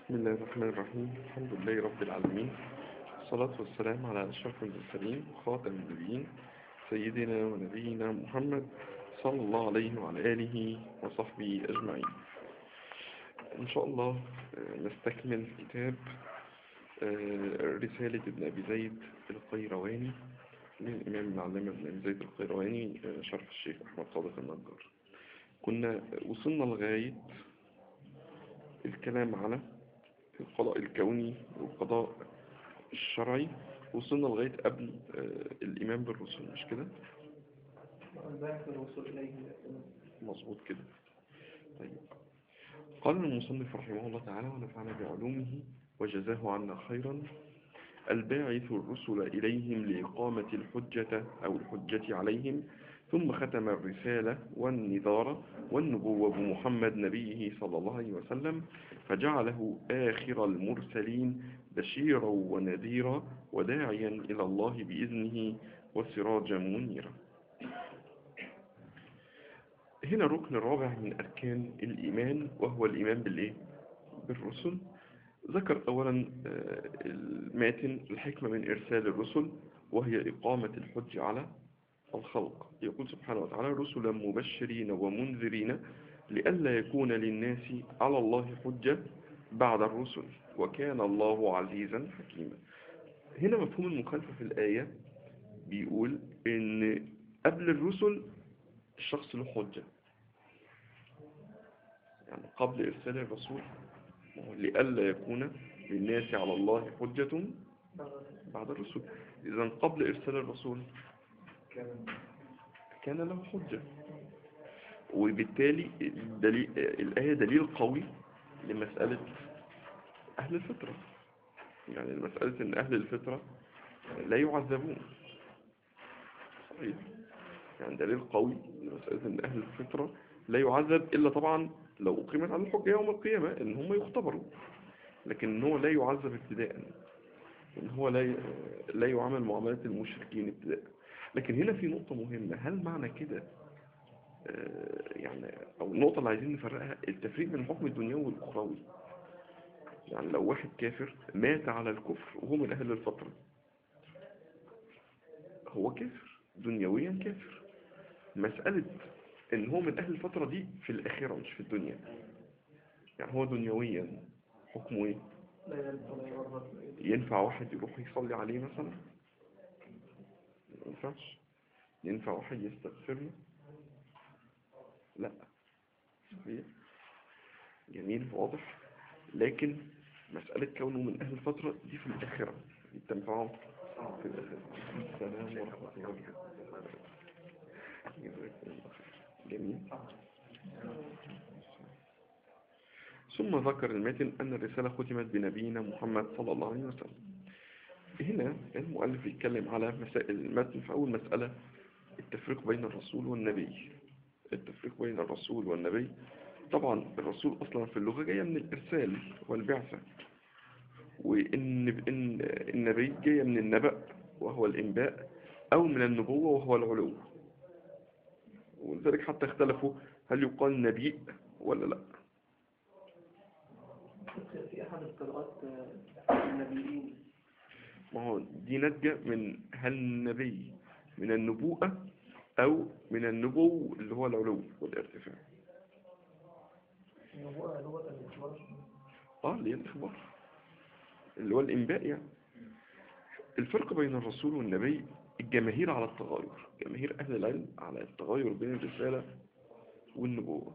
بسم الله الرحمن الرحيم الحمد لله رب العالمين الصلاة والسلام على أشرف المرسلين وخاتم النبيين سيدنا ونبينا محمد صلى الله عليه وعلى آله وصحبه أجمعين إن شاء الله آه، نستكمل كتاب آه، رسالة ابن أبي زيد القيرواني للإمام العلامة ابن أبي زيد القيرواني آه، شرح الشيخ أحمد صادق النجار كنا وصلنا لغاية الكلام على القضاء الكوني والقضاء الشرعي وصلنا لغاية قبل آه، الإيمان بالرسل مش كده؟ والبعث والوصول إليه مظبوط كده طيب قال المصنف رحمه الله تعالى ونفعنا بعلومه وجزاه عنا خيرا الباعث الرسل إليهم لإقامة الحجة أو الحجة عليهم ثم ختم الرسالة والنذارة والنبوة بمحمد نبيه صلى الله عليه وسلم فجعله آخر المرسلين بشيرا ونذيرا وداعيا إلى الله بإذنه وسراجا منيرا هنا الركن الرابع من أركان الإيمان وهو الإيمان بالإيه؟ بالرسل ذكر أولا آه، الماتن الحكمة من إرسال الرسل وهي إقامة الحج على الخلق يقول سبحانه وتعالى رسلا مبشرين ومنذرين لئلا يكون للناس على الله حجة بعد الرسل وكان الله عزيزا حكيما هنا مفهوم المخالفة في الآية بيقول إن قبل الرسل الشخص له حجة يعني قبل إرسال الرسول ما هو لئلا يكون للناس على الله حجة بعد الرسول إذا قبل إرسال الرسول كان له حجة وبالتالي الدليل الآية دليل قوي لمسألة أهل الفطرة يعني مسألة أن أهل الفطرة لا يعذبون صحيح يعني دليل قوي لمسألة أن أهل الفطرة لا يعذب إلا طبعا لو أقيمت على الحجة يوم القيامة إن هم يختبروا لكن إن هو لا يعذب ابتداء إن هو لا ي- لا يعامل معاملة المشركين ابتداء لكن هنا في نقطة مهمة هل معنى كده آه، يعني أو النقطة اللي عايزين نفرقها التفريق بين الحكم الدنيوي والأخروي يعني لو واحد كافر مات على الكفر وهو من أهل الفترة هو كافر دنيويا كافر مسألة إن هو من أهل الفترة دي في الآخرة مش في الدنيا يعني هو دنيويا حكمه إيه؟ لا ينفع ولا يغرر ينفع واحد يروح يصلي عليه مثلا ما ينفعش ينفع واحد يستغفر له لا صحيح جميل واضح لكن مسألة كونه من أهل الفترة دي في الآخرة دي تنفعه في الآخرة السلام ورحمة الله وبركاته جزاكم الله خير. جميل ثم ذكر الماتن أن الرسالة ختمت بنبينا محمد صلى الله عليه وسلم هنا المؤلف يتكلم على مسائل المتن في أول مسألة التفريق بين الرسول والنبي التفريق بين الرسول والنبي طبعا الرسول أصلا في اللغة جاية من الإرسال والبعثة وإن إن النبي جاية من النبأ وهو الإنباء أو من النبوة وهو العلو ولذلك حتى اختلفوا هل يقال نبي ولا لا في أحد القراءات آه، النبيين ما هو دي ناتجة من هل النبي من النبوءة أو من النبو اللي هو العلو والارتفاع النبوءة لغة الإخبار اه اللي هي الإخبار اللي هو الإنباء يعني الفرق بين الرسول والنبي الجماهير على التغاير جماهير أهل العلم على التغاير بين الرسالة والنبوة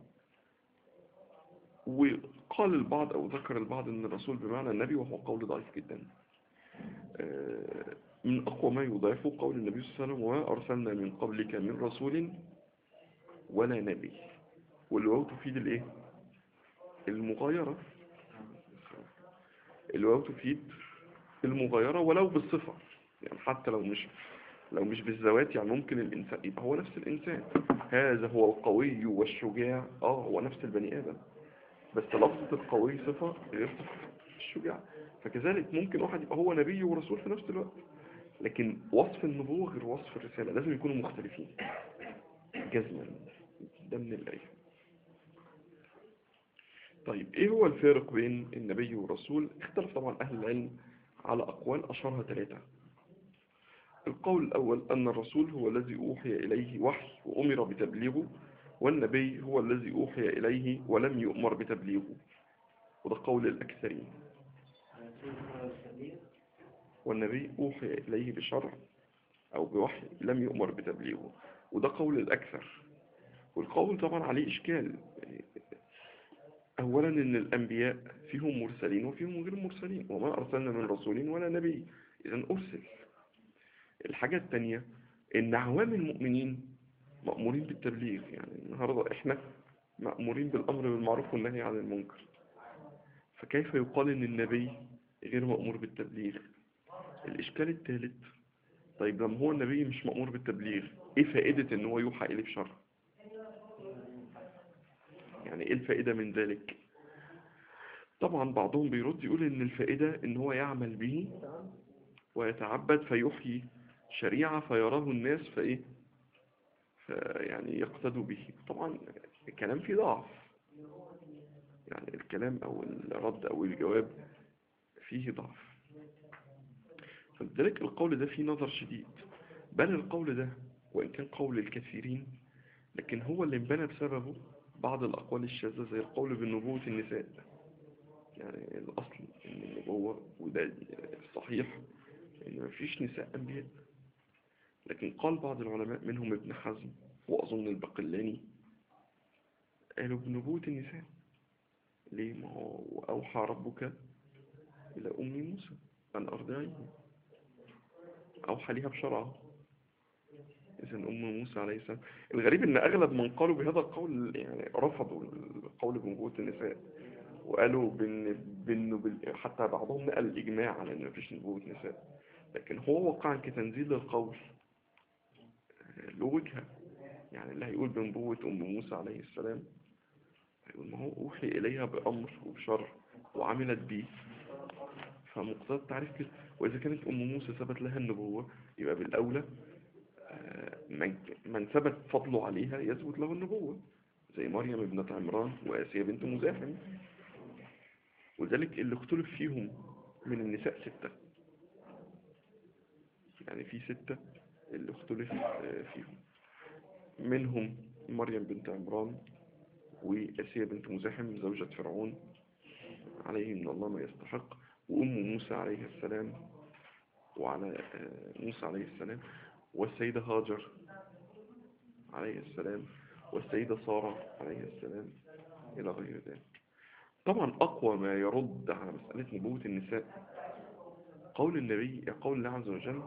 وقال البعض أو ذكر البعض أن الرسول بمعنى النبي وهو قول ضعيف جدا آه، من أقوى ما يضاف قول النبي صلى الله عليه وسلم وما أرسلنا من قبلك من رسول ولا نبي والواو تفيد الإيه؟ المغايرة الواو تفيد المغايرة ولو بالصفة يعني حتى لو مش لو مش بالذوات يعني ممكن الإنسان يبقى هو نفس الإنسان هذا هو القوي والشجاع آه هو نفس البني آدم بس لفظة القوي صفة غير صفة الشجاع فكذلك ممكن واحد يبقى هو نبي ورسول في نفس الوقت لكن وصف النبوة غير وصف الرسالة لازم يكونوا مختلفين جزما ده من الآية طيب ايه هو الفارق بين النبي والرسول اختلف طبعا اهل العلم على اقوال اشهرها ثلاثة القول الاول ان الرسول هو الذي اوحي اليه وحي وامر بتبليغه والنبي هو الذي اوحي اليه ولم يؤمر بتبليغه وده قول الاكثرين والنبي اوحي اليه بشرع او بوحي لم يؤمر بتبليغه وده قول الاكثر والقول طبعا عليه اشكال أولا إن الأنبياء فيهم مرسلين وفيهم غير مرسلين وما أرسلنا من رسول ولا نبي إذا أرسل الحاجة الثانية إن عوام المؤمنين مأمورين بالتبليغ يعني النهاردة إحنا مأمورين بالأمر بالمعروف والنهي عن المنكر فكيف يقال إن النبي غير مأمور بالتبليغ الإشكال الثالث طيب لما هو النبي مش مأمور بالتبليغ إيه فائدة إن هو يوحى إليه بشرع يعني ايه الفائدة من ذلك طبعا بعضهم بيرد يقول ان الفائدة ان هو يعمل به ويتعبد فيحيي شريعة فيراه الناس فايه فيعني يقتدوا به طبعا الكلام فيه ضعف يعني الكلام او الرد او الجواب فيه ضعف فلذلك القول ده فيه نظر شديد بل القول ده وإن كان قول الكثيرين لكن هو اللي انبنى بسببه بعض الأقوال الشاذة زي القول بنبوة النساء يعني الأصل إن النبوة وده الصحيح إن مفيش نساء أنبياء لكن قال بعض العلماء منهم ابن حزم وأظن البقلاني قالوا بنبوة النساء ليه ما هو أوحى ربك إلى أم موسى أن أرضعيه أوحى ليها بشرعه إذا أم موسى عليه السلام الغريب إن أغلب من قالوا بهذا القول يعني رفضوا القول بنبوة النساء وقالوا بإن بإنه بال- حتى بعضهم نقل الإجماع على إن مفيش نبوة نساء لكن هو واقعا كتنزيل القول آه، له وجهة يعني اللي هيقول بنبوة أم موسى عليه السلام هيقول ما هو أوحي إليها بأمر وبشرع وعملت به فمقتضى التعريف كده وإذا كانت أم موسى ثبت لها النبوة يبقى بالأولى آه، من من ثبت فضله عليها يثبت له النبوة زي مريم ابنة عمران وآسيا بنت مزاحم ولذلك اللي اختلف فيهم من النساء ستة يعني في ستة اللي اختلف آه، فيهم منهم مريم بنت عمران وآسيا بنت مزاحم زوجة فرعون عليه من الله ما يستحق وأم موسى عليه السلام وعلى آه، موسى عليه السلام والسيدة هاجر عليه السلام والسيدة سارة عليه السلام إلى غير ذلك طبعا أقوى ما يرد على مسألة نبوة النساء قول النبي قول الله عز وجل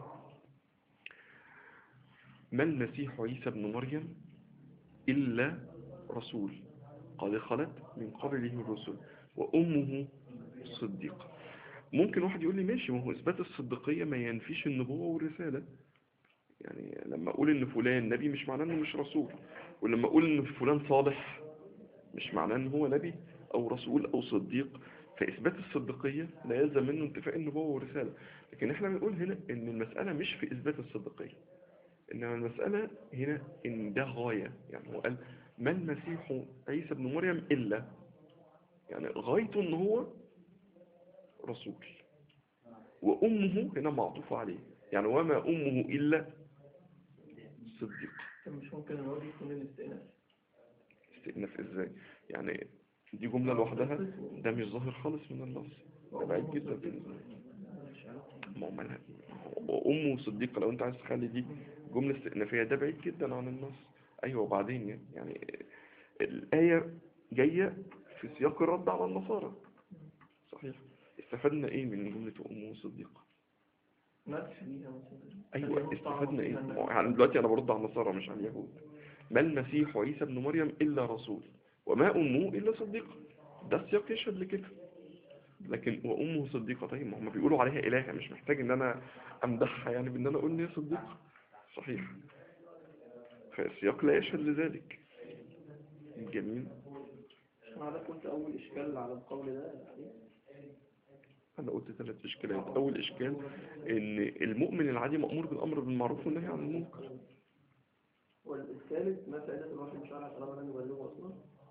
ما المسيح عيسى ابن مريم إلا رسول قد خلت من قبله الرسل وأمه صديقة ممكن واحد يقول لي ماشي ما هو إثبات الصديقية ما ينفيش النبوة والرسالة يعني لما أقول إن فلان نبي مش معناه إنه مش رسول ولما أقول إن فلان صالح مش معناه إن هو نبي أو رسول أو صديق فإثبات الصديقية لا يلزم منه انتفاء النبوة والرسالة لكن إحنا بنقول هنا إن المسألة مش في إثبات الصديقية إنما المسألة هنا إن ده غاية يعني هو قال ما المسيح عيسى ابن مريم إلا يعني غايته إن هو رسول وأمه هنا معطوفة عليه يعني وما أمه إلا صديق طب مش ممكن الواد يكون الاستئناف استئناف إزاي يعني دي جملة لوحدها ده مش ظاهر خالص من النص ده بعيد جدا في ما هو مالها وأمه صديقة لو أنت عايز تخلي دي جملة استئنافية ده بعيد جدا عن النص أيوة وبعدين يعني, يعني الآية جاية في سياق الرد على النصارى صحيح استفدنا إيه من جملة أمه صديقة مدح ليها مثلا أيوة اليهود استفدنا إيه طعنوا ما فيها هو يعني دلوقتي أنا برد على النصارى مش على اليهود ما المسيح عيسى ابن مريم إلا رسول وما أمه إلا صديقة ده السياق يشهد لكده لكن وأمه صديقة طيب ما هم بيقولوا عليها إلهة مش محتاج إن أنا أمدحها يعني بإن أنا أقول إن هي صديقة صحيح فالسياق لا يشهد لذلك جميل أنا كنت أول إشكال على القول ده الحديث أنا قلت ثلاث إشكالات أول إشكال إن المؤمن العادي مأمور بالأمر بالمعروف والنهي عن المنكر والثالث ما فائدة الوحي المشرع طالما لم يبلغه أصلا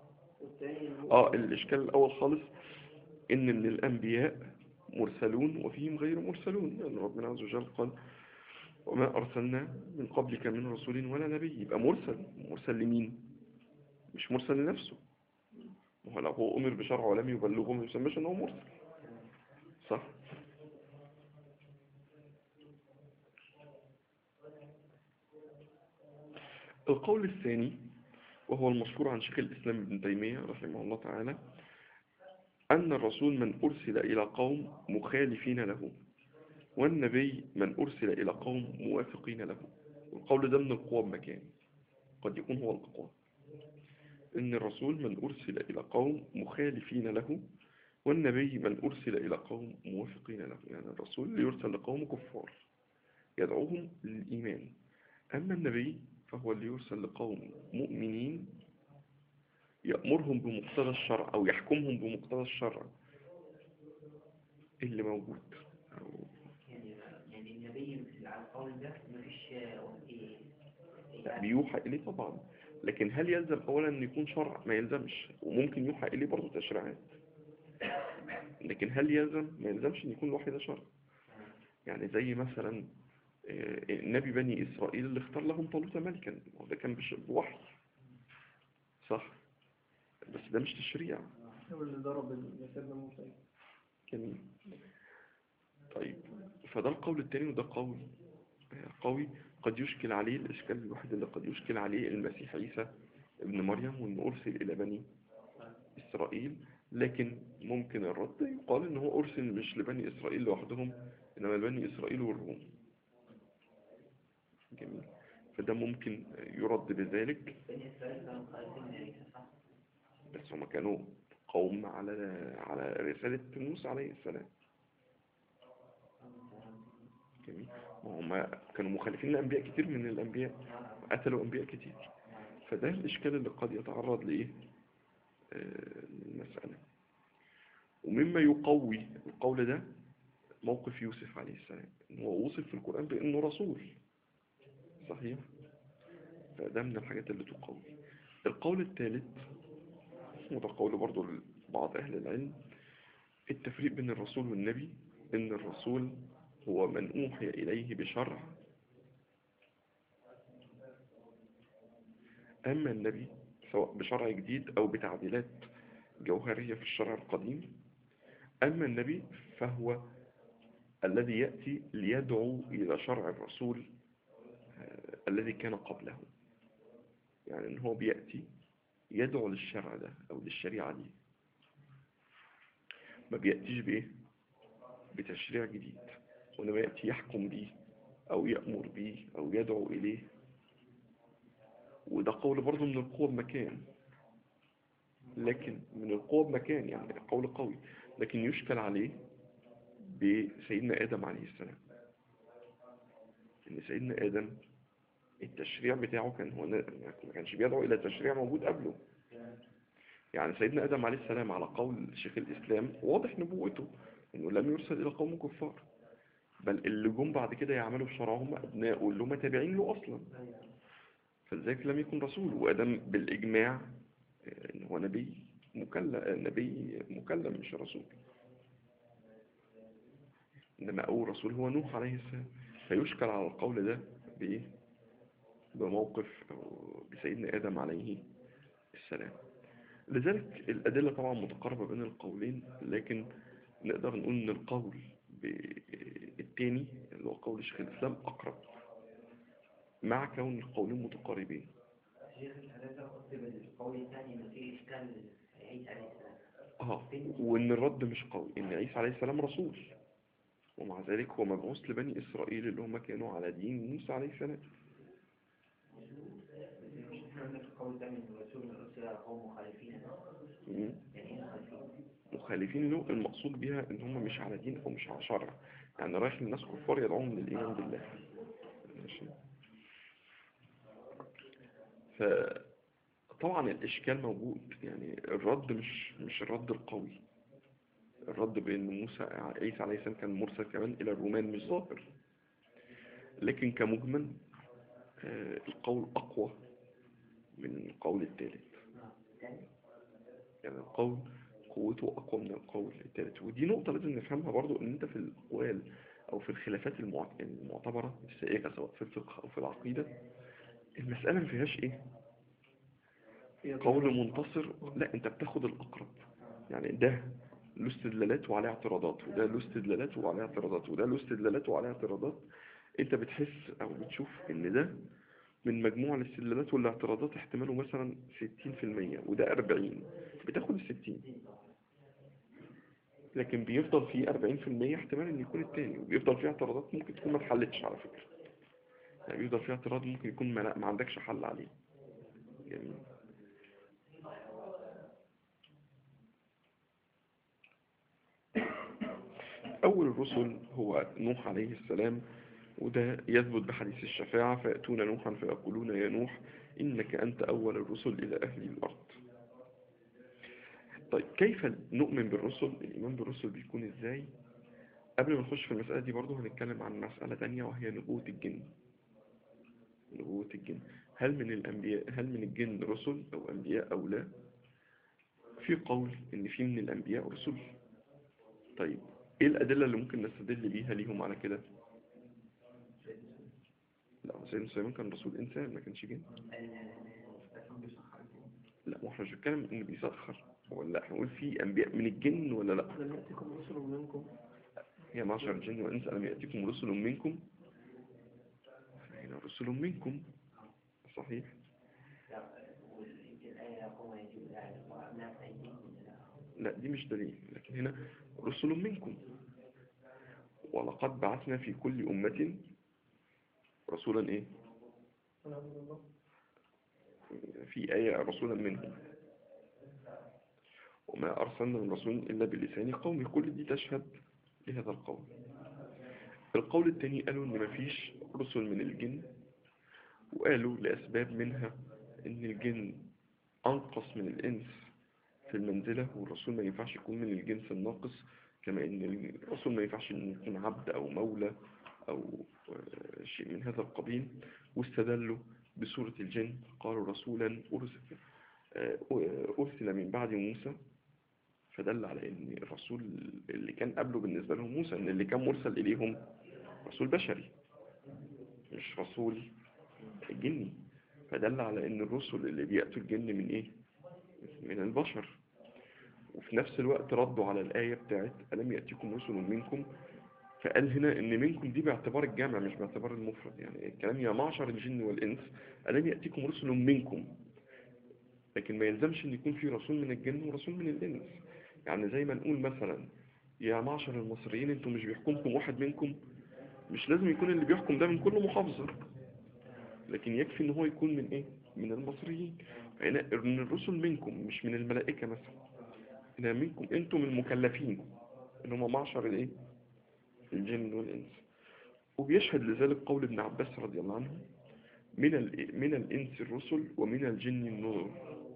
والتاني اه الإشكال الأول خالص إن من الأنبياء مرسلون وفيهم غير مرسلون يعني ربنا عز وجل قال وما أرسلنا من قبلك من رسول ولا نبي يبقى مرسل مرسل لمين مش مرسل لنفسه ما هو لو هو أمر بشرع ولم يبلغه ما يسمىش إن هو مرسل صح القول الثاني وهو المشهور عن شيخ الإسلام ابن تيمية رحمه الله تعالى أن الرسول من أرسل إلى قوم مخالفين له والنبي من أرسل إلى قوم موافقين له والقول ده من القوى بمكان قد يكون هو الأقوى إن الرسول من أرسل إلى قوم مخالفين له والنبي من أرسل إلى قوم موافقين له يعني الرسول اللي يرسل لقوم كفار يدعوهم للإيمان أما النبي فهو اللي يرسل لقوم مؤمنين يأمرهم بمقتضى الشرع أو يحكمهم بمقتضى الشرع اللي موجود أو يعني يعني النبي على القول ده مفيش آه، إيه لا بيوحى إليه طبعا لكن هل يلزم أولا أن يكون شرع ما يلزمش وممكن يوحى إليه برضه تشريعات لكن هل يلزم ما يلزمش أن يكون الوحي ده شرع يعني زي مثلا آه، نبي بني إسرائيل اللي اختار لهم طالوت ملكا وده كان بش- بوحي صح بس ده مش تشريع هو اللي ضرب سيدنا موسى جميل طيب فده القول الثاني وده قول قوي قد يشكل عليه الإشكال الوحيد اللي قد يشكل عليه المسيح عيسى ابن مريم وإنه أرسل إلى بني إسرائيل لكن ممكن الرد يقال إن هو أرسل مش لبني إسرائيل لوحدهم إنما لبني إسرائيل والروم جميل فده ممكن يرد بذلك بني إسرائيل كانوا خالفين عيسى صح؟ بس هما كانوا قوم على على رسالة موسى عليه السلام جميل وهم كانوا مخالفين لأنبياء كتير من الأنبياء قتلوا أنبياء كتير فده الإشكال اللي قد يتعرض لإيه آه، المسألة ومما يقوي القول ده موقف يوسف عليه السلام إن هو وصف في القرآن بأنه رسول صحيح فده من الحاجات اللي تقوي القول الثالث وده قول برضو بعض أهل العلم التفريق بين الرسول والنبي إن الرسول هو من أوحي إليه بشرع أما النبي سواء بشرع جديد أو بتعديلات جوهرية في الشرع القديم أما النبي فهو الذي يأتي ليدعو إلى شرع الرسول آه، الذي كان قبله يعني إن هو بيأتي يدعو للشرع ده أو للشريعة دي ما بيأتيش بإيه بتشريع جديد وإنما يأتي يحكم به أو يأمر به أو يدعو إليه وده قول برضه من القوة بمكان لكن من القوة بمكان يعني قول قوي لكن يشكل عليه بسيدنا آدم عليه السلام إن سيدنا آدم التشريع بتاعه كان هو ما كانش بيدعو إلى تشريع موجود قبله يعني سيدنا آدم عليه السلام على قول شيخ الإسلام واضح نبوته إنه لم يرسل إلى قوم كفار بل اللي جم بعد كده يعملوا بشرعهم أبناء اللي هم تابعين له أصلا فلذلك لم يكن رسول وآدم بالإجماع آه، إن هو نبي مكلم نبي مكلم مش رسول إنما أول رسول هو نوح عليه السلام فيشكل على القول ده بإيه؟ بموقف أو بسيدنا آدم عليه السلام لذلك الأدلة طبعا متقاربة بين القولين لكن نقدر نقول إن القول ب- التاني اللي هو قول شيخ الإسلام أقرب مع كون القولين متقاربين شيخ الحداثة قلت بالقول الثاني إنه في إشكال عيسى عليه السلام اه وإن الرد مش قوي إن عيسى عليه السلام رسول ومع ذلك هو مبعوث لبني إسرائيل اللي هم كانوا على دين موسى عليه السلام مش عندك القول الثاني إنه الرسول من أرسل إلى قوم مخالفين مم. يعني إيه مخالفين؟ مخالفين له المقصود بها ان هم مش على دين او مش على شرع يعني رايح للناس كفار يدعوهم للايمان بالله ماشي فطبعا الاشكال موجود يعني الرد مش مش الرد القوي الرد بان موسى عيسى عليه السلام كان مرسل كمان الى الرومان مش ظاهر لكن كمجمل آه، القول اقوى من القول الثالث نعم. الثاني يعني القول قوته أقوى من القول الثالث ودي نقطة لازم نفهمها برضو إن أنت في الأقوال أو في الخلافات المع- المعتبرة السائغة سواء في الفقه أو في العقيدة المسألة ما فيهاش إيه هي قول منتصر لا أنت بتاخد الأقرب يعني ده له استدلالات وعليه اعتراضات وده له استدلالات وعليه اعتراضات وده له استدلالات وعليه اعتراضات أنت بتحس أو بتشوف إن ده من مجموع الاستدلالات والاعتراضات احتماله مثلا 60% وده 40 بتاخد ال 60 لكن بيفضل فيه 40% احتمال ان يكون التاني وبيفضل فيه اعتراضات ممكن تكون ما اتحلتش على فكرة يعني بيفضل فيه اعتراض ممكن يكون ما, لا- ما عندكش حل عليه جميل أول الرسل هو نوح عليه السلام وده يثبت بحديث الشفاعة فيأتون نوحا فيقولون يا نوح إنك أنت أول الرسل إلى أهل الأرض طيب كيف نؤمن بالرسل الإيمان بالرسل بيكون إزاي قبل ما نخش في المسألة دي برضو هنتكلم عن مسألة تانية وهي نبوة الجن نبوة الجن هل من الأنبياء هل من الجن رسل أو أنبياء أو لا في قول إن في من الأنبياء رسل طيب إيه الأدلة اللي ممكن نستدل بيها ليهم على كده لا سيدنا سليمان كان رسول إنسان ما كانش جن لا ما احنا مش بنتكلم إن بيسخر ولا احنا نقول في أنبياء من الجن ولا لا لم يأتكم رسل منكم يا معشر الجن والإنس ألم يأتيكم رسل منكم هنا رسل منكم صحيح لا دي مش دليل لكن هنا رسل منكم ولقد بعثنا في كل أمة رسولا إيه الحمد لله في آية رسولا منهم وما أرسلنا من رسول إلا بلسان قومه كل دي تشهد لهذا القول القول الثاني قالوا إن مفيش رسل من الجن وقالوا لأسباب منها إن الجن أنقص من الإنس في المنزلة والرسول ما ينفعش يكون من الجنس الناقص كما إن الرسول ما ينفعش إنه يكون عبد أو مولى أو آه، شيء من هذا القبيل واستدلوا بسورة الجن قالوا رسولا أرسل آه، أرسل من بعد موسى فدل على ان الرسول اللي كان قبله بالنسبة لهم موسى ان اللي كان مرسل اليهم رسول بشري مش رسول جني فدل على ان الرسل اللي بيأتوا الجن من ايه من البشر وفي نفس الوقت ردوا على الآية بتاعت ألم يأتيكم رسل منكم فقال هنا ان منكم دي باعتبار الجمع مش باعتبار المفرد يعني الكلام يا معشر الجن والإنس ألم يأتيكم رسل منكم لكن ما يلزمش ان يكون في رسول من الجن ورسول من الإنس يعني زي ما نقول مثلا يا معشر المصريين انتم مش بيحكمكم واحد منكم مش لازم يكون اللي بيحكم ده من كل محافظة لكن يكفي ان هو يكون من ايه من المصريين هنا ان الرسل منكم مش من الملائكة مثلا هنا منكم انتم المكلفين اللي هم معشر الايه الجن والانس وبيشهد لذلك قول ابن عباس رضي الله عنه من ال- من الانس الرسل ومن الجن النذر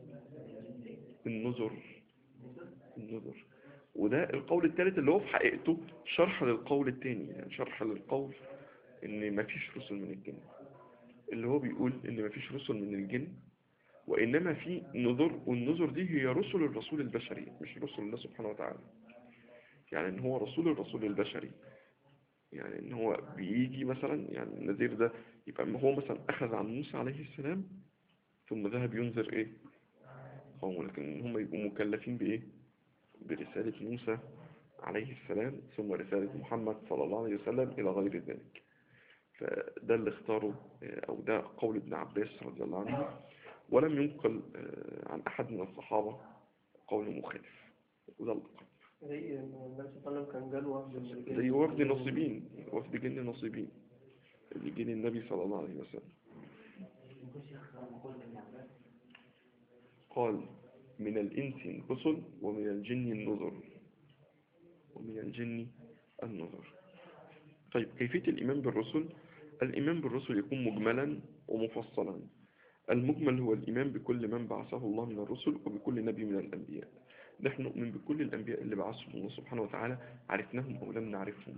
النذر النذر وده القول الثالث اللي هو في حقيقته شرح للقول الثاني يعني شرح للقول ان مفيش رسل من الجن اللي هو بيقول ان مفيش رسل من الجن وانما في نذر والنذر دي هي رسل الرسول البشري مش رسل الله سبحانه وتعالى يعني ان هو رسول الرسول البشري يعني ان هو بيجي مثلا يعني النذير ده يبقى ما هو مثلا اخذ عن موسى عليه السلام ثم ذهب ينذر ايه قومه لكن هم يبقوا مكلفين بايه برسالة موسى عليه السلام ثم رسالة محمد صلى الله عليه وسلم إلى غير ذلك فده اللي اختاره آه، أو ده قول ابن عباس رضي الله عنه ولم ينقل آه، عن أحد من الصحابة قول مخالف وده الأقرب زي ان النبي صلى الله عليه وسلم كان جاله وفد من الجن. زي وفد نصيبين وفد جن نصيبين اللي جه للنبي صلى الله عليه وسلم قال من الإنس رسل ومن الجن النذر ومن الجن النذر طيب كيفية الإيمان بالرسل الإيمان بالرسل يكون مجملا ومفصلا المجمل هو الإيمان بكل من بعثه الله من الرسل وبكل نبي من الأنبياء نحن نؤمن بكل الأنبياء اللي بعثهم الله سبحانه وتعالى عرفناهم أو لم نعرفهم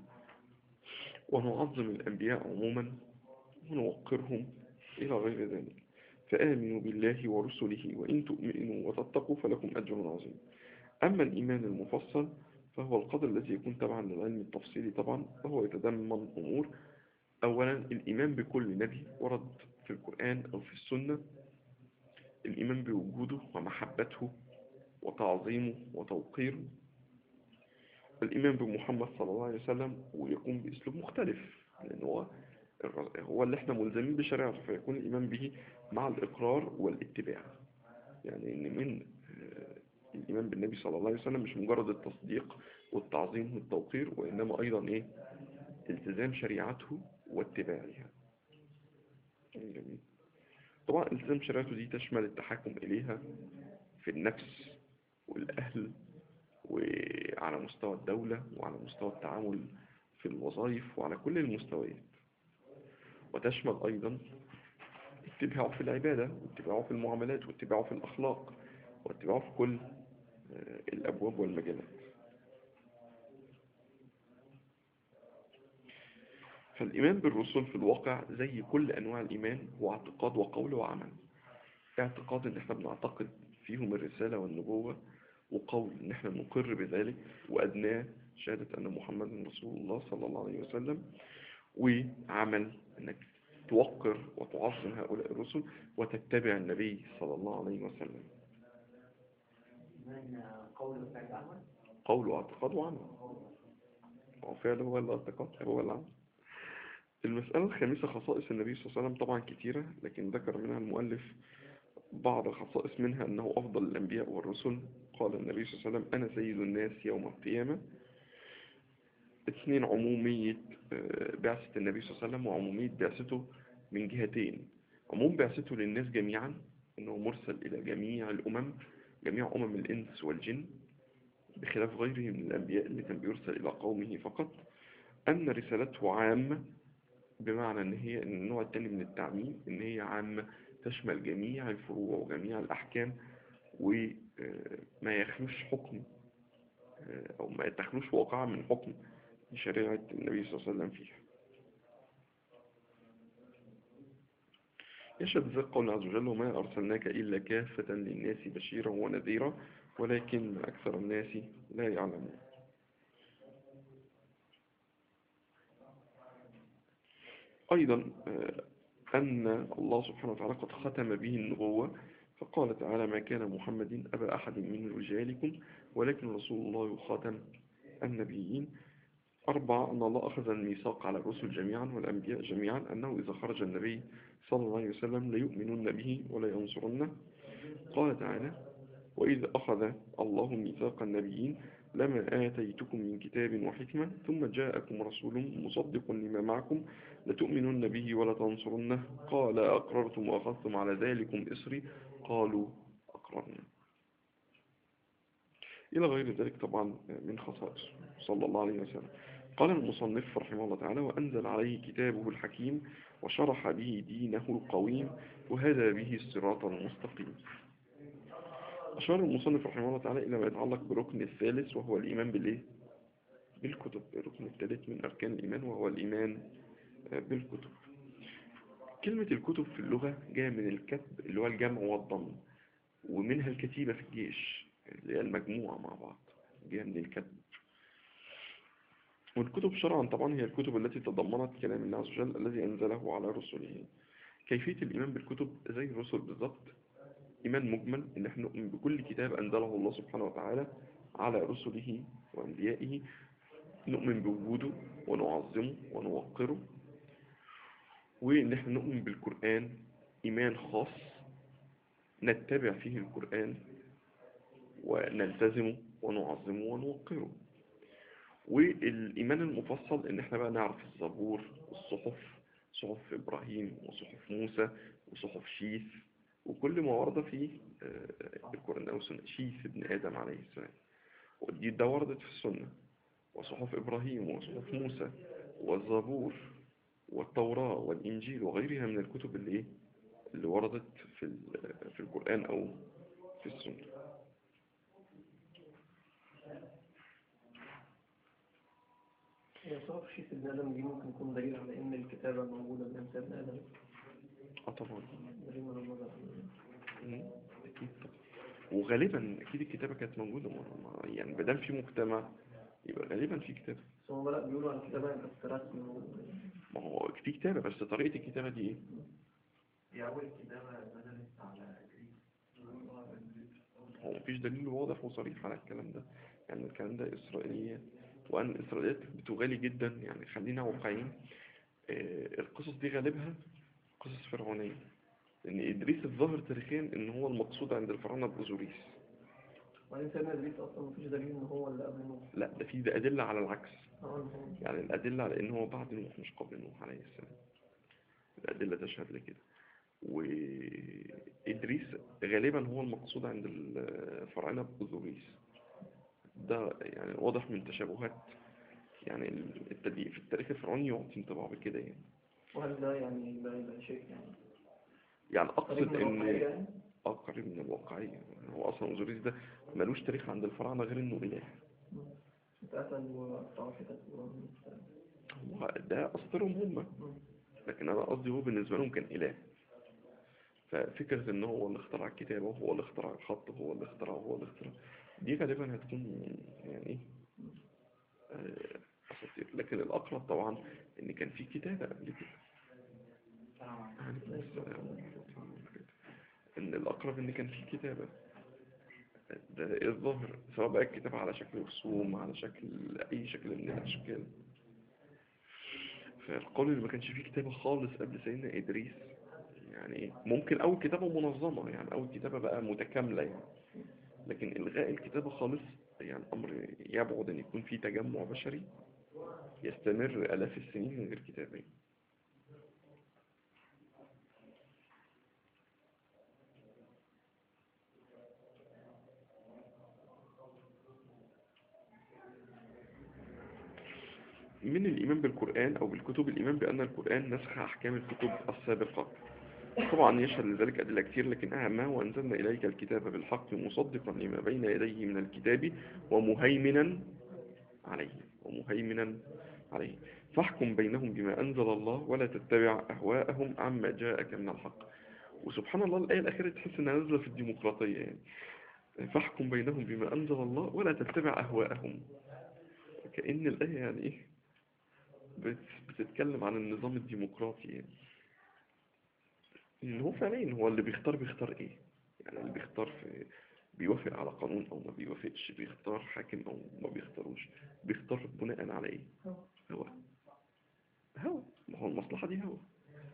ونعظم الأنبياء عموما ونوقرهم إلى غير ذلك فآمنوا بالله ورسله وإن تؤمنوا وتتقوا فلكم أجر عظيم أما الإيمان المفصل فهو القدر الذي يكون تبعا للعلم التفصيلي طبعا وهو يتضمن أمور أولا الإيمان بكل نبي ورد في القرآن أو في السنة الإيمان بوجوده ومحبته وتعظيمه وتوقيره الإيمان بمحمد صلى الله عليه وسلم ويكون بأسلوب مختلف لأن هو هو اللي احنا ملزمين بشريعته فيكون الإيمان به مع الإقرار والاتباع يعني إن من آه، الإيمان بالنبي صلى الله عليه وسلم مش مجرد التصديق والتعظيم والتوقير وإنما أيضا إيه التزام شريعته واتباعها جميل طبعا التزام شريعته دي تشمل التحكم إليها في النفس والأهل وعلى مستوى الدولة وعلى مستوى التعامل في الوظائف وعلى كل المستويات وتشمل أيضا اتباعه في العبادة واتباعه في المعاملات واتباعه في الأخلاق واتباعه في كل آه، الأبواب والمجالات فالإيمان بالرسل في الواقع زي كل أنواع الإيمان هو اعتقاد وقول وعمل اعتقاد إن احنا بنعتقد فيهم الرسالة والنبوة وقول إن احنا نقر بذلك وأدناه شهادة أن محمد رسول الله صلى الله عليه وسلم وعمل أنك توقر وتعظم هؤلاء الرسل وتتبع النبي صلى الله عليه وسلم من قول وفعل عمل قول واعتقاد وعمل هو فعل هو الاعتقاد هو العمل المسألة الخامسة خصائص النبي صلى الله عليه وسلم طبعا كتيرة لكن ذكر منها المؤلف بعض الخصائص منها أنه أفضل الأنبياء والرسل قال النبي صلى الله عليه وسلم أنا سيد الناس يوم القيامة اثنين عمومية آه، بعثة النبي صلى الله عليه وسلم وعمومية بعثته من جهتين عموم بعثته للناس جميعا أنه مرسل إلى جميع الأمم جميع أمم الإنس والجن بخلاف غيره من الأنبياء اللي كان بيرسل إلى قومه فقط أن رسالته عامة بمعنى أن هي إن النوع الثاني من التعميم إن هي عامة تشمل جميع الفروع وجميع الأحكام وما يخلوش حكم آه، أو ما تخلوش واقعة من حكم شريعة النبي صلى الله عليه وسلم فيها يشهد ذلك قول عز وجل وما أرسلناك إلا كافة للناس بشيرا ونذيرا ولكن أكثر الناس لا يعلمون أيضا آه، أن الله سبحانه وتعالى قد ختم به النبوة فقال تعالى ما كان محمد أبا أحد من رجالكم ولكن رسول الله خاتم النبيين أربعة أن الله أخذ الميثاق على الرسل جميعا والأنبياء جميعا أنه إذا خرج النبي صلى الله عليه وسلم ليؤمنون به ولا ينصرنه قال تعالى وإذ أخذ الله ميثاق النبيين لما آتيتكم من كتاب وحكمة ثم جاءكم رسول مصدق لما معكم لتؤمنن به ولا تنصرنه قال أقررتم وأخذتم على ذلكم إسري قالوا أقررنا إلى غير ذلك طبعا من خصائص صلى الله عليه وسلم قال المصنف رحمه الله تعالى وأنزل عليه كتابه الحكيم وشرح به دينه القويم وهدى به الصراط المستقيم أشار المصنف رحمه الله تعالى إلى ما يتعلق بركن الثالث وهو الإيمان بالإيه؟ بالكتب الركن الثالث من أركان الإيمان وهو الإيمان آه، بالكتب كلمة الكتب في اللغة جاية من الكتب اللي هو الجمع والضم ومنها الكتيبة في الجيش اللي هي المجموعة مع بعض جاية من الكتب والكتب شرعا طبعا هي الكتب التي تضمنت كلام الله عز وجل الذي أنزله على رسله كيفية الإيمان بالكتب زي الرسل بالضبط إيمان مجمل إن احنا نؤمن بكل كتاب أنزله الله سبحانه وتعالى على رسله وأنبيائه نؤمن بوجوده ونعظمه ونوقره وإن احنا نؤمن بالقرآن إيمان خاص نتبع فيه القرآن ونلتزمه ونعظمه ونوقره والإيمان المفصل إن احنا بقى نعرف الزبور والصحف صحف إبراهيم وصحف موسى وصحف شيث وكل ما ورد في آه، القرآن أو السنة شيث ابن آدم عليه السلام ودي ده وردت في السنة وصحف إبراهيم وصحف موسى والزبور والتوراة والإنجيل وغيرها من الكتب اللي إيه؟ اللي وردت في ال- في القرآن أو في السنة هي صحف شيث ابن آدم دي ممكن يكون دليل على إن الكتابة موجودة من سيدنا آدم اه طبعا دليل من النظر وغالبا اكيد الكتابة كانت موجودة ما- ما- يعني ما دام في مجتمع يبقى غالبا في كتابة بس هم بدأ بيقولوا عن الكتابة بس رسم و... ما هو في كتابة بس طريقة الكتابة دي ايه هي أول كتابة نزلت على إدريس هو مفيش دليل واضح وصريح على الكلام ده يعني الكلام ده إسرائيليات وأن الإسرائيليات بتغالي جدا يعني خلينا واقعيين آه، القصص دي غالبها قصص فرعونية لأن إدريس الظاهر تاريخيا إن هو المقصود عند الفراعنة بأوزوريس وبعدين سيدنا إدريس أصلا مفيش دليل إن هو اللي قبل نوح لا ده في ده أدلة على العكس اه إن هو يعني الأدلة على إن هو بعد نوح مش قبل نوح عليه السلام الأدلة تشهد لكده وإدريس غالبا هو المقصود عند الفراعنة بأوزوريس ده يعني واضح من تشابهات يعني التدقيق في التاريخ الفرعوني يعطي انطباع بكده يعني وهل ده يعني ده يبقى شيء يعني يعني قريب أقصد من الواقعية إن يعني؟ اه قريب من الواقعية يعني هو أصلا أوزوريس ده ملوش تاريخ عند الفراعنة غير إنه إله مم. اتقتل وقطعوا حتت و... هو ده أسطورهم هم مم. لكن أنا قصدي هو بالنسبة لهم كان إله ففكرة إن هو اللي اخترع الكتابة وهو اللي اخترع الخط وهو اللي اخترع وهو اللي اخترع دي غالبا هتكون يعني إيه آه، أساطير لكن الأقرب طبعا إن كان في كتابة قبل كده عليكم السلام. إن الأقرب إن كان في كتابة ده الظاهر سواء بقى الكتابة على شكل رسوم على شكل أي شكل من الأشكال فالقول اللي ما كانش فيه كتابة خالص قبل سيدنا إدريس يعني إيه؟ ممكن أول كتابة منظمة يعني أول كتابة بقى متكاملة يعني لكن إلغاء الكتابة خالص يعني أمر يبعد أن يكون فيه تجمع بشري يستمر آلاف السنين من غير كتابة من الإيمان بالقرآن أو بالكتب الإيمان بأن القرآن نسخ أحكام الكتب السابقة طبعا يشهد لذلك أدلة كتير لكن أهمها وأنزلنا إليك الكتاب بالحق مصدقا لما بين يديه من الكتاب ومهيمنا عليه ومهيمنا عليه فاحكم بينهم بما أنزل الله ولا تتبع أهواءهم عما جاءك من الحق وسبحان الله الآية الأخيرة تحس إنها نازلة في الديمقراطية يعني فاحكم بينهم بما أنزل الله ولا تتبع أهواءهم كأن الآية يعني إيه بت- بتتكلم عن النظام الديمقراطي يعني إن هو فعليا هو اللي بيختار بيختار إيه يعني اللي بيختار في بيوافق على قانون أو ما بيوافقش بيختار حاكم أو ما بيختاروش بيختار بناء على إيه هو هو ما هو المصلحة دي هو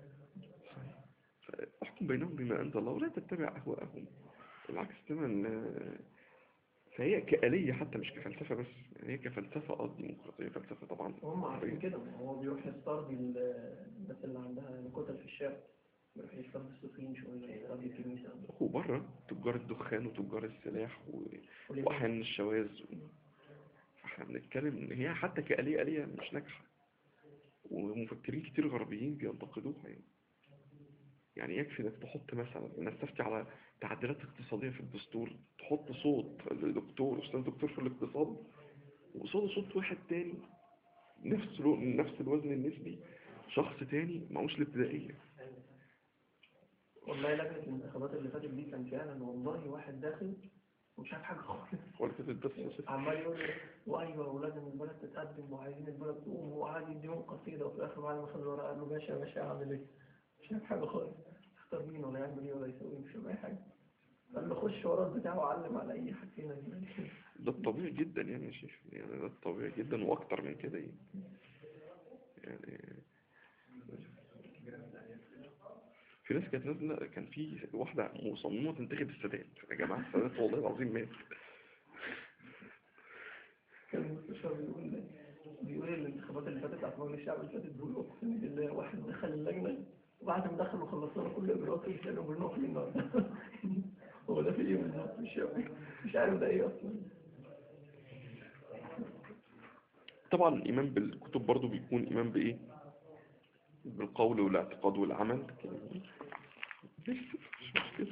فاحكم بينهم بما أنزل الله ولا تتبع أهواءهم بالعكس تماما آه، فهي كآلية حتى مش كفلسفة بس يعني هي كفلسفة اه ديمقراطية فلسفة طبعا هم عارفين كده هو بيروح يسترضي ال- الناس اللي عندها كتل في الشارع بيروح يسترضي الصوفيين شوية يسترضي الكنيسة وبره تجار الدخان وتجار السلاح و- واليهود. وأحيانا الشواذ فاحنا بنتكلم إن هي حتى كآلية آلية مش ناجحة ومفكرين كتير غربيين بينتقدوها يعني يعني يكفي انك تحط مثلا انك تفتي على تعديلات اقتصادية في الدستور تحط صوت الدكتور استاذ دكتور في الاقتصاد وقصاده صوت واحد تاني نفس الو... نفس الوزن النسبي شخص تاني معهوش الابتدائية والله لجنة الانتخابات اللي فاتت دي كان فعلا والله واحد داخل ومش عارف حاجة خالص ولا كانت بس عمال يقول لي وايوه ولازم البلد تتقدم وعايزين البلد تقوم وقعد يديهم قصيدة وفي الآخر بعد ما خد الورقة قال له ماشي يا باشا أعمل إيه؟ مش عارف حاجة خالص يختار مين ولا يعمل إيه ولا يسوي مش فاهم أي حاجة قال له خش ورا البتاع وعلم على أي حاجة فينا ده الطبيعي جدا يعني يا شيخ يعني ده الطبيعي جدا واكتر من كده يعني يعني في ناس كانت نازلة كان في واحدة مصممة تنتخب السادات يا جماعة السادات والله العظيم مات كان المستشار بيقول بيقول الانتخابات اللي فاتت بتاعت مجلس الشعب اللي فاتت بيقول اقسم بالله واحد دخل اللجنه وبعد ما دخل وخلصنا كل اجراءات الرساله وقلنا له فين النهارده هو ده في ايه بالظبط مش عارف مش عارف ده ايه اصلا طبعا الإيمان بالكتب برضو بيكون إيمان بإيه بالقول والاعتقاد والعمل بس مش مشكلة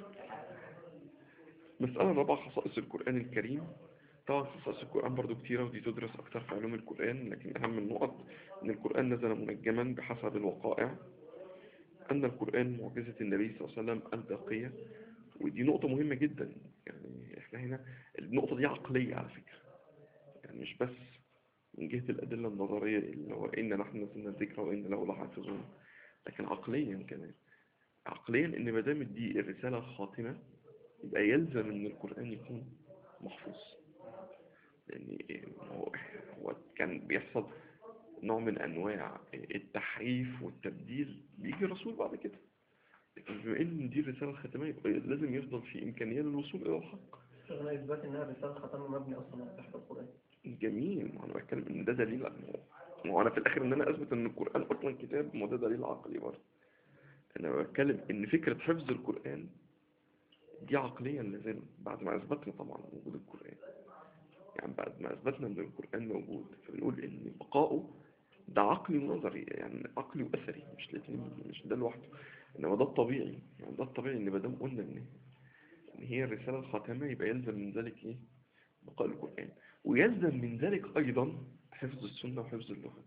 مسألة رابعة خصائص القرآن الكريم طبعا خصائص القرآن برضو كتيرة ودي تدرس أكتر في علوم القرآن لكن أهم النقط أن القرآن نزل منجما بحسب الوقائع أن القرآن معجزة النبي صلى الله عليه وسلم الباقية ودي نقطة مهمة جدا يعني احنا هنا النقطة دي عقلية على فكرة يعني مش بس من جهة الأدلة النظرية اللي هو إن نحن نزلنا الذكر وإن له لحافظون لكن عقليا كمان عقليا إن ما دامت دي الرسالة الخاتمة يبقى يلزم إن القرآن يكون محفوظ لأن هو هو كان بيحصل نوع من أنواع التحريف والتبديل بيجي الرسول بعد كده لكن بما إن دي الرسالة الختامية يبقى لازم يفضل في إمكانية للوصول إلى الحق شغلنا إثبات إنها رسالة ختم مبني أصلا تحت القرآن جميل ما انا بتكلم ان ده دليل ما هو انا في الاخر ان انا اثبت ان القران اصلا كتاب ما ده دليل عقلي برضه انا بتكلم ان فكره حفظ القران دي عقليا لازم بعد ما اثبتنا طبعا وجود القران يعني بعد ما اثبتنا ان القران موجود فبنقول ان بقائه ده عقلي ونظري يعني عقلي واثري مش الاثنين مش ده لوحده انما ده الطبيعي يعني ده الطبيعي ان ما دام قلنا ان ان هي الرساله الخاتمه يبقى يلزم من ذلك ايه بقاء القران ويلزم من ذلك أيضا حفظ السنة وحفظ اللغة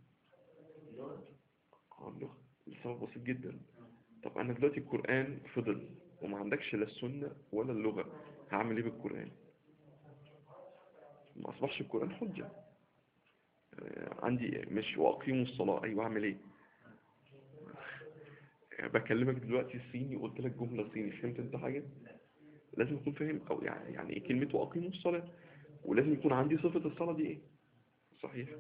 آه، اللغة لسبب بسيط جدا طب أنا دلوقتي القرآن فضل وما عندكش لا السنة ولا اللغة هعمل إيه بالقرآن ما أصبحش القرآن حجة آه، عندي مش وأقيموا الصلاة أيوة أعمل إيه يعني بكلمك دلوقتي صيني قلت لك جملة صيني فهمت أنت حاجة لازم أكون فاهم أو يعني يعني إيه كلمة وأقيموا الصلاة ولازم يكون عندي صفة الصلاة دي ايه صحيح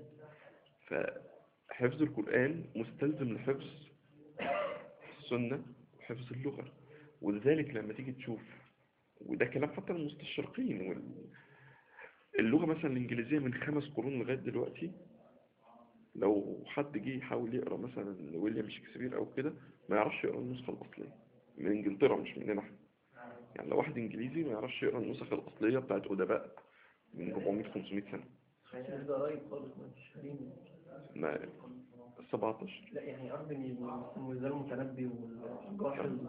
فحفظ القرآن مستلزم لحفظ السنة وحفظ اللغة ولذلك لما تيجي تشوف وده كلام حتى المستشرقين وال... اللغة مثلا الإنجليزية من خمس قرون لغاية دلوقتي لو حد جه يحاول يقرأ مثلا ويليام شكسبير أو كده ما يعرفش يقرأ النسخة الأصلية من إنجلترا مش مننا احنا يعني لو واحد إنجليزي ما يعرفش يقرأ النسخ الأصلية بتاعت أدباء من 400 500 سنة مش ده قريب خالص ما فيش حريم ما 17 لا يعني قصدي اسمه زي المتنبي والجاحظ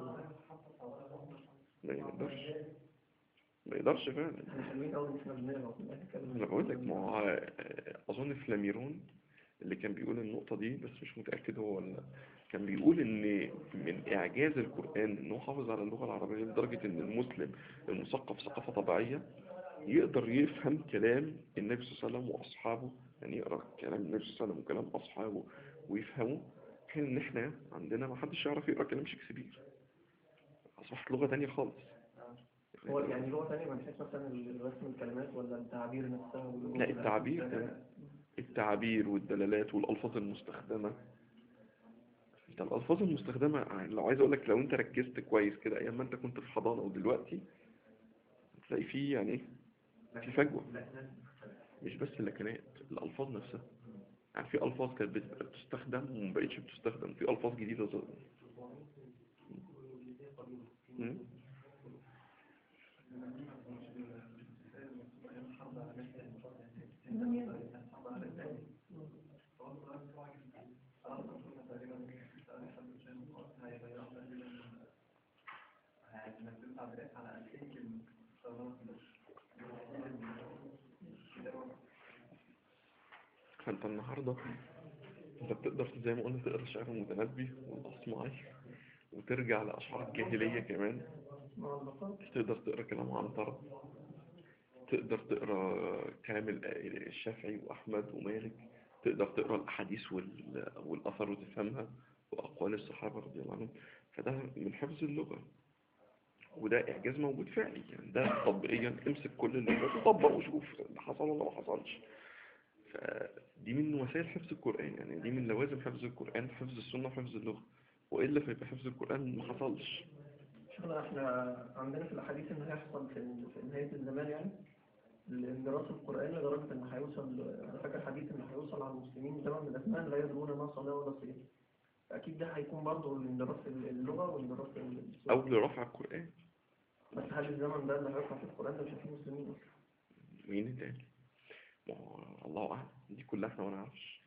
ما يقدرش ما يقدرش فعلا احنا حلوين قوي ان احنا بنقرا وبنتكلم انا بقول لك ما هو آه، اظن فلاميرون اللي كان بيقول النقطة دي بس مش متأكد هو ولا لا. كان بيقول ان من اعجاز القرآن انه حافظ على اللغة العربية لدرجة ان المسلم المثقف ثقافة طبيعية يقدر يفهم كلام النبي صلى الله عليه وسلم واصحابه يعني يقرا كلام النبي صلى الله عليه وسلم وكلام اصحابه ويفهمه حين ان احنا عندنا ما حدش يعرف يقرا كلام شكسبير اصبحت لغة تانية خالص هو يعني لغة تانية من حيث مثلا رسم الكلمات ولا التعبير نفسها واللغة لا التعبير كمان. التعبير والدلالات والالفاظ المستخدمة انت الالفاظ المستخدمة يعني لو عايز اقول لك لو انت ركزت كويس كده ايام ما انت كنت في حضانة ودلوقتي هتلاقي فيه يعني ايه في فجوة مش بس اللكنات الألفاظ نفسها يعني في ألفاظ كانت بتبقى بتستخدم وما بقتش بتستخدم في ألفاظ جديدة ظهرت مم. فانت النهاردة انت بتقدر زي ما قلنا تقرا شعر المتنبي والأصمعي وترجع لأشعار الجاهلية كمان مع اللقاء تقدر تقرا كلام عنترة تقدر تقرا كلام ال- الشافعي وأحمد ومالك تقدر تقرا الأحاديث وال- والأثر وتفهمها وأقوال الصحابة رضي الله عنهم فده من حفظ اللغة وده إعجاز موجود فعلي يعني ده تطبيقيا امسك كل اللغات وطبق وشوف ده حصل ولا ما حصلش فدي من وسائل حفظ القرآن يعني دي من لوازم حفظ القرآن حفظ السنة وحفظ اللغة وإلا فيبقى حفظ القرآن ما حصلش شغلة احنا عندنا في الأحاديث إن هيحصل في في نهاية الزمان يعني دراسة القرآن لدرجة إن هيوصل أنا فاكر حديث إن هيوصل على المسلمين زمن من الأزمان لا يدرون ما صلاة ولا صيام أكيد ده هيكون برضه لدراسة اللغة ولدراسة السنة. أو لرفع القرآن بس هل الزمن ده اللي هيرفع في القرآن ده مش فيه مسلمين أصلا؟ مين اللي قال؟ ما هو الله أعلم دي كلها احنا ما نعرفش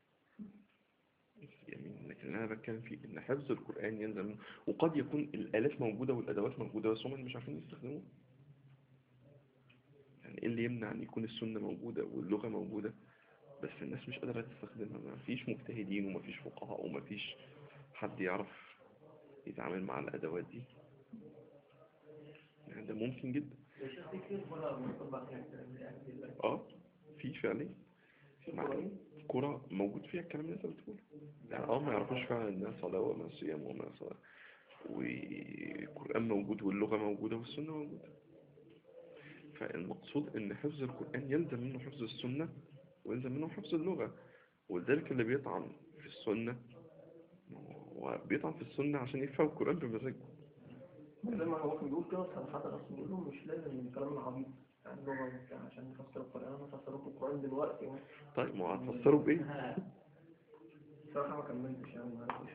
يعني لكن أنا بتكلم فيه إن حفظ القرآن يلزم وقد يكون الآلات موجودة والأدوات موجودة بس هم مش عارفين يستخدموها يعني إيه اللي يمنع أن يكون السنة موجودة واللغة موجودة بس الناس مش قادرة تستخدمها ما فيش مجتهدين وما فيش فقهاء وما فيش حد يعرف يتعامل مع الأدوات دي يعني ده ممكن جدا الشيخ في كتير مرة بنطبق فيها الكلام ده يعني بالله. اه في فعليا في مع قرآن الكرة موجود فيها الكلام اللي انت بتقوله يعني اه ما يعرفوش فعلا انها صلاة وما صيام وما صلاة والقرآن موجود واللغة موجودة والسنة موجودة فالمقصود ان حفظ القرآن يلزم منه حفظ السنة ويلزم منه حفظ اللغة ولذلك اللي بيطعن في السنة هو بيطعن في السنة عشان يفهم القرآن بمزاجه زي ما هو كان بيقول كده صراحة أصلا بيقول لهم مش لازم الكلام العبيط يعني اللغة وبتاع عشان نفسر القرآن أنا فسر لكم القرآن دلوقتي أهو. طيب ما هتفسره بايه؟ صراحة ما كملتش يعني ما عرفتش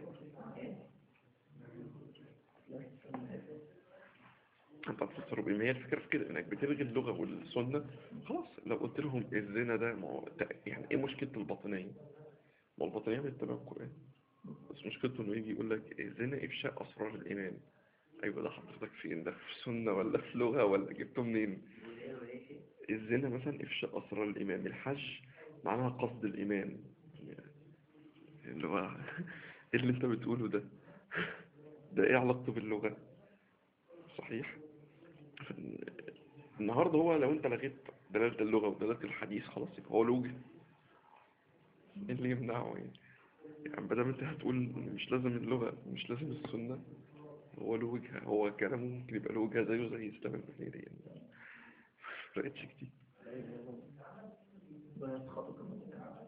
لا، كمل. انت هتفسره بايه؟ ما هي الفكرة في كده انك بتلغي اللغة والسنة خلاص لو قلت لهم الزنا ده ما هو ده- يعني ايه مشكلة الباطنية؟ ما الباطنية بيتبع القرآن بس مشكلته انه يجي يقول لك الزنا افشاء اسرار الايمان ايوه ده حضرتك فين ده في سنة ولا في لغة ولا جبته منين؟ الزنا مثلا افشاء اسرار الايمان الحج معناها قصد الايمان اللي هو ايه اللي انت بتقوله ده ده ايه علاقته باللغة صحيح النهاردة هو لو انت لغيت دلالة اللغة ودلالة الحديث خلاص يبقى هو لوجه ايه اللي يمنعه يعني يعني بدل ما انت هتقول مش لازم اللغة مش لازم السنة هو له وجهة هو كلامه ممكن يبقى له وجهة زيه زي اسلام البحيري يعني فرقتش كتير ربنا يتخطى كمان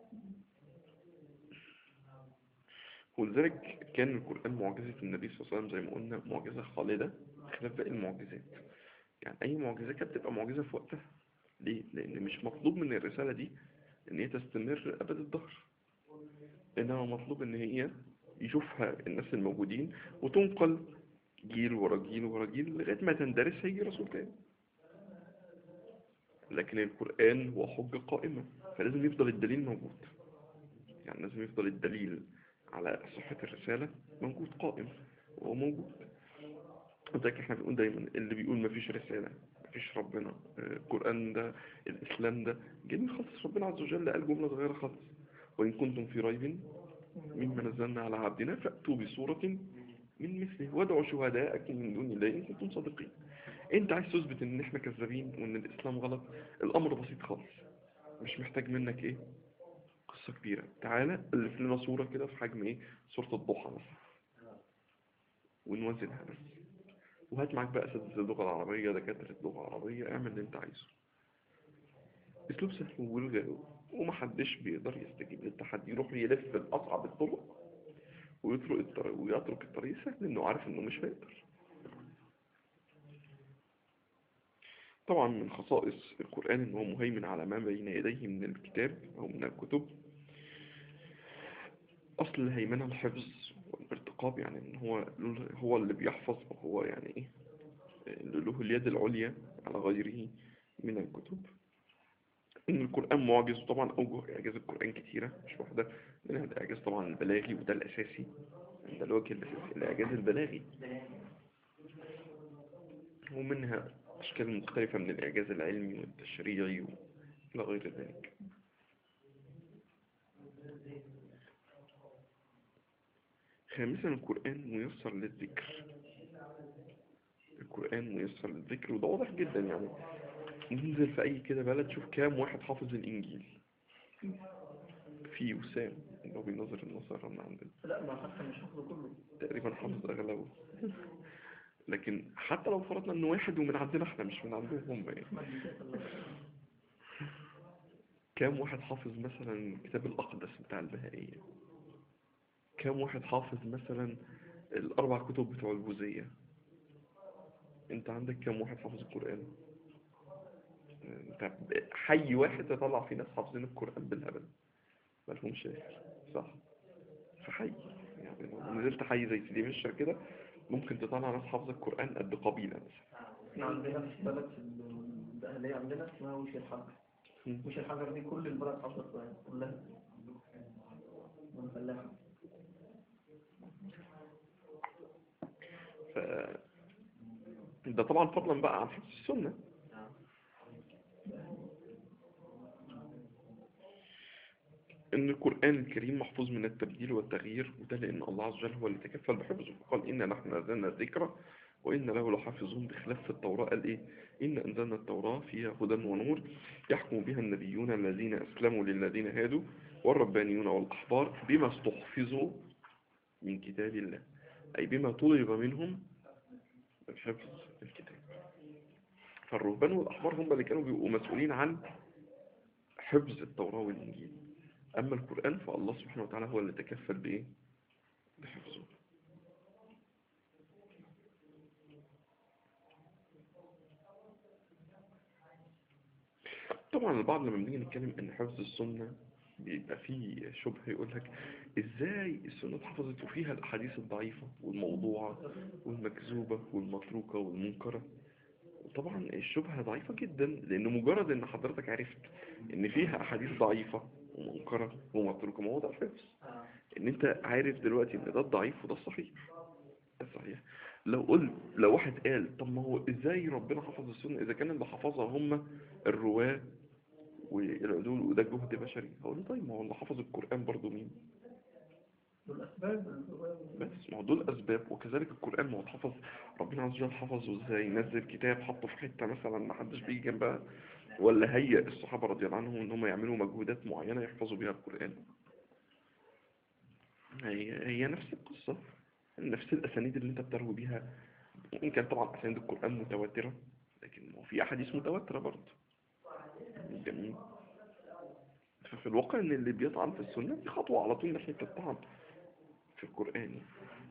ولذلك كان القرآن معجزة النبي صلى الله عليه وسلم زي ما قلنا معجزة خالدة خلاف باقي المعجزات يعني أي معجزة كانت بتبقى معجزة في وقتها ليه؟ لأن مش مطلوب من الرسالة دي إن هي تستمر أبد الدهر إنما مطلوب إن هي يشوفها الناس الموجودين وتنقل جيل ورا جيل ورا جيل لغاية ما تندرس هيجي رسول تاني لكن القرآن هو حجة قائمة فلازم يفضل الدليل موجود يعني لازم يفضل الدليل على صحة الرسالة موجود قائم وهو موجود وذلك احنا بنقول دايما اللي بيقول مفيش رسالة مفيش ربنا آه، القرآن ده الإسلام ده جميل خالص ربنا عز وجل قال جملة صغيرة خالص وإن كنتم في ريب مما نزلنا على عبدنا فأتوا بصورة من مثله وادعوا شهداءكم من دون الله إن كنتم صادقين انت عايز تثبت ان احنا كذابين وان الاسلام غلط الامر بسيط خالص مش محتاج منك ايه قصة كبيرة تعالى الف لنا صورة كده في حجم ايه صورة الضحى مثلا ونوزنها بس وهات معاك بقى اساتذة اللغة العربية دكاترة اللغة العربية اعمل اللي انت عايزه اسلوب سهل والغ- ومحدش بيقدر يستجيب للتحدي يروح يلف بأصعب الطرق ويترك الطريق ويترك الطريق سهل انه عارف انه مش هيقدر طبعا من خصائص القرآن ان هو مهيمن على ما بين يديه من الكتاب او من الكتب اصل الهيمنة الحفظ والارتقاب يعني ان هو هو اللي بيحفظ وهو يعني ايه اللي له اليد العليا على غيره من الكتب ان القرآن معجز وطبعا اوجه اعجاز القرآن كتيرة مش واحدة منها الاعجاز طبعا البلاغي وده الاساسي ده الوجه الاساسي الاعجاز البلاغي ومنها أشكال مختلفة من الإعجاز العلمي والتشريعي إلى غير ذلك خامسا القرآن ميسر للذكر القرآن ميسر للذكر وده واضح جدا يعني ننزل في أي كده بلد شوف كام واحد حافظ الإنجيل في وسام اللي هو بينظر النصارى من عندنا لا ما حتى مش حافظه كله تقريبا حافظ أغلبه لكن حتى لو فرضنا إن واحد ومن عندنا احنا مش من عندهم هم يعني ما دي كده الله. كام واحد حافظ مثلا الكتاب الأقدس بتاع البهائية كام واحد حافظ مثلا الأربع كتب بتوع البوذية انت عندك كام واحد حافظ القرآن انت حي واحد تطلع فيه ناس حافظين القرآن بالهبل مالهمش آخر صح فحي يعني لو نزلت حي زي سيدي بشر كده ممكن تطلع ناس حافظة القرآن قد قبيلة مثلا احنا عندنا في بلد في الدهلية عندنا اسمها وش الحجر مم. وش الحجر دي كل البلد حافظة القرآن كلها والفلاحة ف ده طبعا فضلا بقى عن حفظ السنة ان القرآن الكريم محفوظ من التبديل والتغيير وده لان الله عز وجل هو اللي تكفل بحفظه وقال إنا نحن نزلنا الذكر وإن له لحافظون بخلاف في التوراة قال إيه إن أنزلنا التوراة فيها هدى ونور يحكم بها النبيون الذين أسلموا للذين هادوا والربانيون والأحبار بما استحفظوا من كتاب الله أي بما طلب منهم من حفظ الكتاب فالرهبان والأحبار هم اللي كانوا بيبقوا مسؤولين عن حفظ التوراة والإنجيل أما القرآن فالله سبحانه وتعالى هو اللي تكفل بإيه بحفظه طبعا البعض لما بنيجي نتكلم ان حفظ السنة بيبقى فيه شبهة يقول لك ازاي السنة اتحفظت وفيها الاحاديث الضعيفة والموضوعة والمكذوبة والمتروكة والمنكرة طبعا الشبهة ضعيفة جدا لان مجرد ان حضرتك عرفت ان فيها احاديث ضعيفة ومنكرة ومتروكة ما هو ده الحفظ آه. ان انت عارف دلوقتي ان ده الضعيف وده الصحيح ده الصحيح لو قلت لو واحد قال طب ما هو ازاي ربنا حفظ السنة اذا كان اللي حفظها هم الرواة والعدول وده جهد بشري هقول له طيب ما هو اللي حفظ القرآن برضو مين دول أسباب الرواية بس ما هو دول اسباب وكذلك القرآن ما هو اتحفظ ربنا عز وجل حفظه ازاي نزل كتاب حطه في حتة مثلا ما حدش بيجي جنبها ولا هيئ الصحابة رضي الله عنهم ان هم يعملوا مجهودات معينة يحفظوا بيها القرآن هي هي نفس القصة نفس الأسانيد اللي أنت بتروي بيها إن كان طبعا أسانيد القرآن متواترة لكن هو في أحاديث متواترة برضه جميل ففي الواقع إن اللي بيطعن في السنة دي خطوة على طول ناحية الطعن في القرآن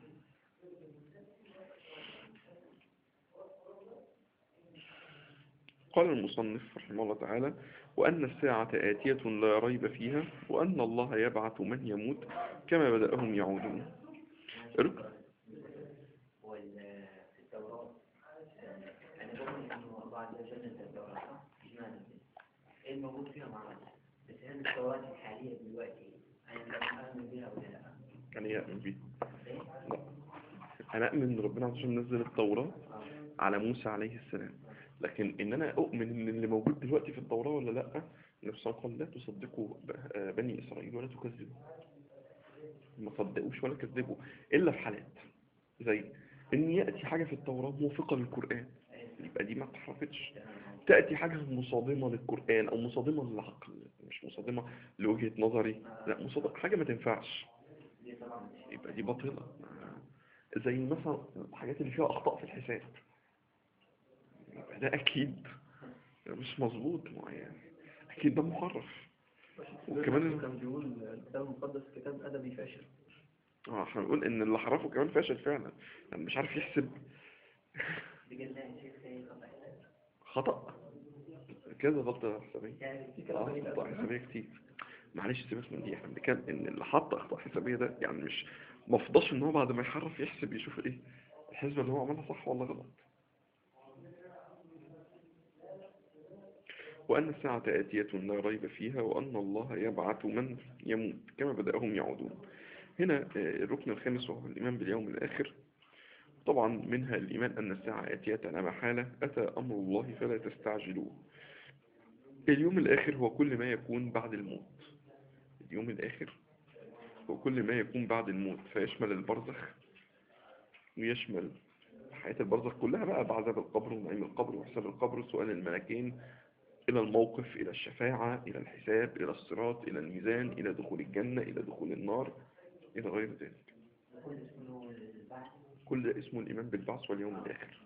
قال المصنف رحمه الله تعالى وأن الساعة آتية لا ريب فيها وأن الله يبعث من يموت كما بدأهم يعودون رك- وال- في التوراة آه، أنا بقول إنه الله عز وجل نزل التوراة صح؟ إجمالا إيه الموجود فيها معرفة بس هل التوراة الحالية دلوقتي أنا آمن بها ولا لا؟ يعني يأمن به إيه؟ لا أنا أؤمن إن ربنا عز وجل نزل التوراة آه. على موسى عليه السلام لكن إن أنا أؤمن إن اللي موجود دلوقتي في التوراة ولا لأ النبي صلى الله عليه وسلم قال لا تصدقوا ب- آه، بني إسرائيل ولا تكذبوا ما صدقوش ولا كذبوا إلا في حالات زي إن يأتي حاجة في التوراة موافقة للقرآن يبقى دي ما اتحرفتش تأتي حاجة مصادمة للقرآن أو مصادمة للعقل مش مصادمة لوجهة نظري لا مصادمة حاجة ما تنفعش دي طبعا يبقى دي باطلة زي مثلا الحاجات اللي فيها أخطاء في الحساب يبقى ده أكيد مش مظبوط معين أكيد ده محرف وكمان- كان بيقول الكتاب المقدس كتاب أدبي فاشل اه احنا بنقول إن اللي حرفه كمان فاشل فعلا يعني مش عارف يحسب بجد يا شيخ زي خطأ خطأ كذا غلطة حسابية يعني في كلام اه غريب أخطاء أوي. حسابية كتير معلش سيبك من دي احنا بنتكلم إن اللي حط أخطاء حسابية ده يعني مش مفضلش إن هو بعد ما يحرف يحسب يشوف إيه الحسبة اللي هو عملها صح ولا غلط وأن الساعة آتية لا ريب فيها وأن الله يبعث من يموت كما بدأهم يعودون هنا آه، الركن الخامس وهو الإيمان باليوم الآخر طبعا منها الإيمان أن الساعة آتية لا محالة أتى أمر الله فلا تستعجلوه اليوم الآخر هو كل ما يكون بعد الموت اليوم الآخر هو كل ما يكون بعد الموت فيشمل البرزخ ويشمل حياة البرزخ كلها بقى بعذاب القبر ونعيم القبر وحساب القبر وسؤال الملكين إلى الموقف إلى الشفاعة إلى الحساب إلى الصراط إلى الميزان إلى دخول الجنة إلى دخول النار إلى غير ذلك كل اسمه البحث كل ده اسمه الإيمان بالبعث واليوم الآخر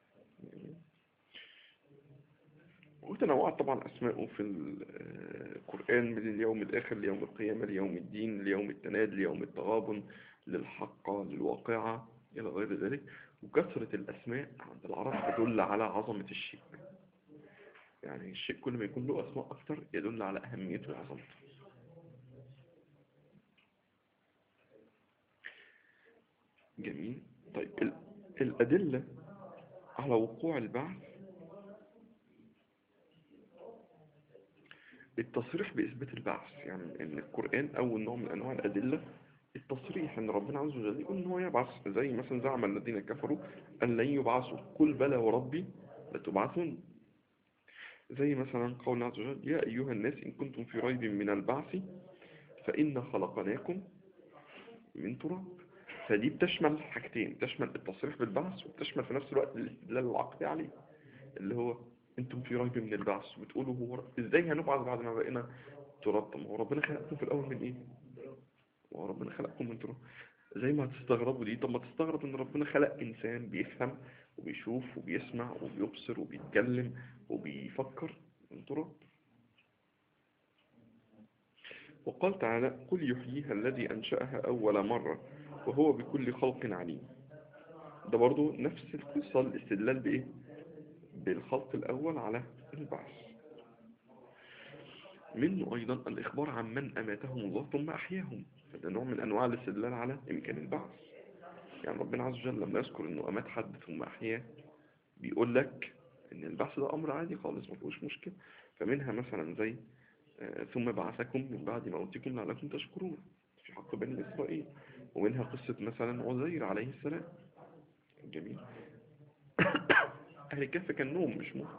وتنوعت طبعا أسماءه في القرآن من اليوم الآخر ليوم القيامة ليوم الدين ليوم التناد ليوم التغابن للحقة للواقعة إلى غير ذلك وكثرة الأسماء عند العرب تدل على عظمة الشيء يعني الشيء كل ما يكون له أسماء أكثر يدل على أهميته وعظمته جميل طيب ال- الأدلة على وقوع البعث التصريح بإثبات البعث يعني إن القرآن أول نوع من أنواع الأدلة التصريح إن ربنا عز وجل يقول إن هو يبعث زي مثلا زعم الذين كفروا أن لن يبعثوا قل بلى وربي لتبعثن زي مثلا قول الله عز وجل يا أيها الناس إن كنتم في ريب من البعث فإنا خلقناكم من تراب فدي بتشمل حاجتين بتشمل التصريح بالبعث وبتشمل في نفس الوقت الاستدلال العقلي عليه اللي هو انتم في ريب من البعث وبتقولوا هو ر- ازاي هنبعث بعد ما بقينا تراب طب ما هو ربنا خلقكم في الاول من ايه هو ربنا خلقكم من تراب زي ما هتستغربوا دي طب ما تستغرب ان ربنا خلق انسان بيفهم وبيشوف وبيسمع وبيبصر وبيتكلم وبيفكر من تراب وقال تعالى قل يحييها الذي أنشأها أول مرة وهو بكل خلق عليم ده برضو نفس القصة الاستدلال بإيه بالخلق الأول على البعث منه أيضا الإخبار عن من أماتهم الله ثم أحياهم فده نوع من أنواع الاستدلال على إمكان البعث يعني ربنا عز وجل لما يذكر أنه أمات حد ثم أحياه بيقول لك أن البعث ده أمر عادي خالص ما فيهوش مشكلة فمنها مثلا زي آه، ثم بعثكم من بعد موتكم لعلكم تشكرون في حق بني إسرائيل ومنها قصة مثلا عزير عليه السلام جميل أهل الكهف كان نوم مش موت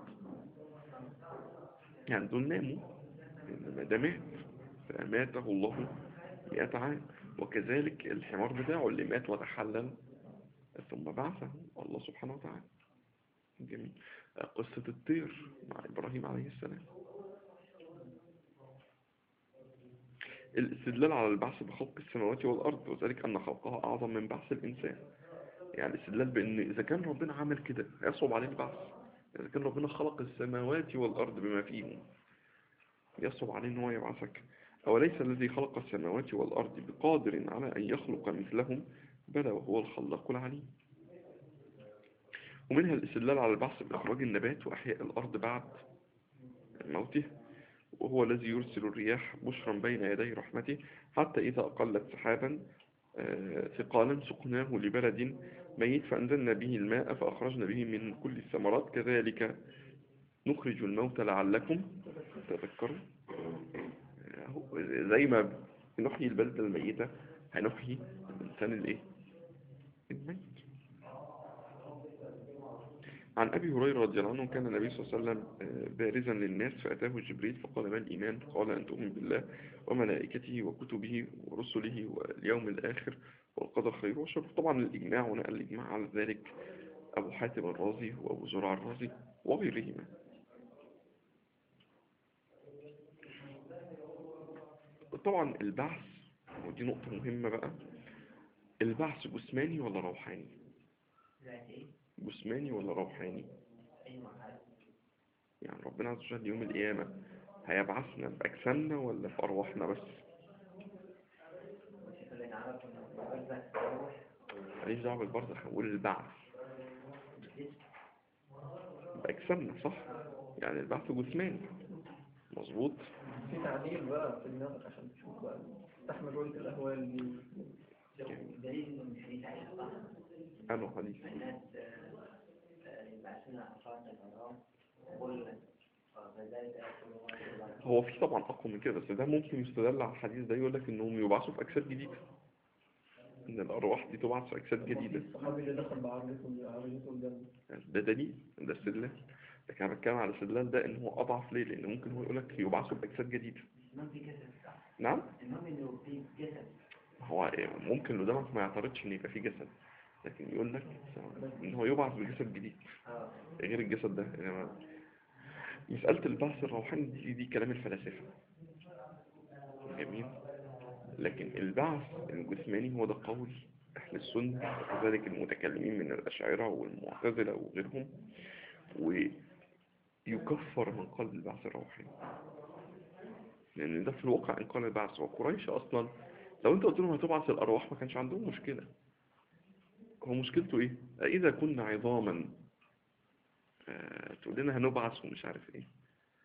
يعني دول ناموا إنما ده مات فأماته الله مئة عام وكذلك الحمار بتاعه اللي مات وتحلل ثم بعثه الله سبحانه وتعالى جميل قصة الطير مع إبراهيم عليه السلام الاستدلال على البعث بخلق السماوات والأرض وذلك أن خلقها أعظم من بعث الإنسان يعني الاستدلال بأن إذا كان ربنا عمل كده يصعب عليه البعث إذا كان ربنا خلق السماوات والأرض بما فيهم يصعب عليه أن هو يبعثك أوليس الذي خلق السماوات والأرض بقادر على أن يخلق مثلهم بلى وهو الخلاق العليم ومنها الاستدلال على البعث بإخراج النبات وأحياء الأرض بعد موته وهو الذي يرسل الرياح بشرا بين يدي رحمته حتى إذا أقلت سحابا آه، ثقالا سقناه لبلد ميت فأنزلنا به الماء فأخرجنا به من كل الثمرات كذلك نخرج الموت لعلكم تذكروا آه، هو- زي ما نحيي البلدة الميتة هنحيي الإنسان الإيه؟ الميت عن أبي هريرة رضي الله عنه كان النبي صلى الله عليه وسلم آه، بارزا للناس فأتاه جبريل فقال ما الإيمان قال أن تؤمن بالله وملائكته وكتبه ورسله واليوم الآخر والقدر خير وشر طبعا الإجماع ونقل الإجماع على ذلك أبو حاتم الرازي وأبو زرع الرازي وغيرهما طبعا البعث ودي نقطة مهمة بقى البعث جسماني ولا روحاني دلوقتي ايه؟ جسماني ولا روحاني اي مرحلة يعني ربنا عز وجل يوم القيامة هيبعثنا بأجسامنا ولا بأرواحنا بس مش اللي نعرف انه البرزخ روح ماليش دعوة بالبرزخ هقول البعث والجسم بأجسامنا صح يعني البعث جسماني مظبوط في تعديل بقى في دماغك عشان تشوف بقى تحمل رؤية الأهوال دي الدليل انه مش حديث عائشة صح؟ أنا حديث الناس يبعثنا أفراد الأرام غلا فذلك يقول الله صلى الله عليه وسلم هو في طبعا أقوى من كده بس ده ممكن يستدل على الحديث ده يقول لك إنهم يبعثوا في أجساد جديدة إن الأرواح دي تبعث في أجساد جديدة الصحابي اللي دخل بعربيته بعربيته الجنة ده دليل ده استدلال لكن أنا بتكلم على الاستدلال ده إن هو أضعف ليه لأن ممكن هو يقول لك يبعثوا بأجساد جديدة المهم في جسد نعم المهم انه في جسد هو ممكن اللي قدامك ما يعترضش إن يبقى في جسد لكن يقول لك إن هو يبعث بجسد جديد اه غير الجسد ده يعني مسألة البحث الروحاني دي, دي كلام الفلاسفة جميل لكن البعث الجسماني هو ده قول أهل السنة وكذلك المتكلمين من الأشاعرة والمعتزلة وغيرهم ويكفر من قال بالبعث الروحاني لأن ده في الواقع إن قال البعث وقريش أصلا لو أنت قلت لهم هتبعث الأرواح ما كانش عندهم مشكلة هو مشكلته إيه؟ إذا كنا عظاما آه، تقول لنا هنبعث ومش عارف ايه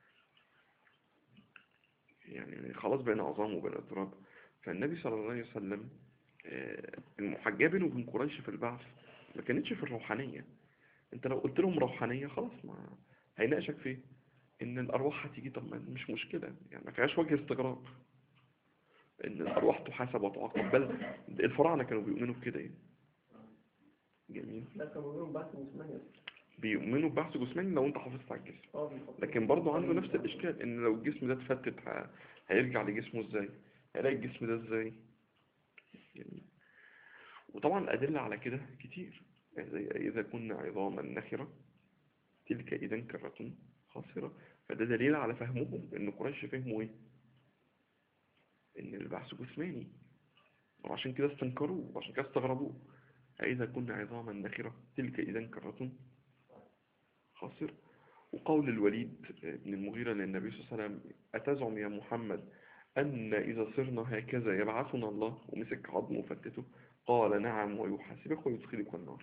يعني خلاص بقينا عظام وبقينا تراب فالنبي صلى الله عليه وسلم آه، المحاجة بينه وبين قريش في البعث ما كانتش في الروحانية انت لو قلت لهم روحانية خلاص ما هيناقشك في إيه؟ ان الارواح هتيجي طب ما مش مشكلة يعني ما فيهاش وجه استغراب ان الارواح تحاسب وتعاقب بل الفراعنة كانوا بيؤمنوا بكده يعني جميل لا كانوا بيقولوا بحث جسماني بيؤمنوا ببعث جسماني لو انت حافظت على الجسم اه بيفكروا. لكن برضه عنده نفس الإشكال إن لو الجسم ده اتفتت ه- هيرجع لجسمه إزاي هيلاقي الجسم ده إزاي يعني وطبعا الأدلة على كده كتير يعني زي إذا كنا عظاما نخرة تلك إذا كرة خاسرة فده دليل على فهمهم إن قريش فهموا إيه إن البعث جسماني وعشان كده استنكروه وعشان كده استغربوه أإذا كنا عظاما نخرة تلك إذا كرة خاسرة وقول الوليد بن المغيرة للنبي صلى الله عليه وسلم أتزعم يا محمد أن إذا صرنا هكذا يبعثنا الله ومسك عظمه وفتته قال نعم ويحاسبك ويدخلك النار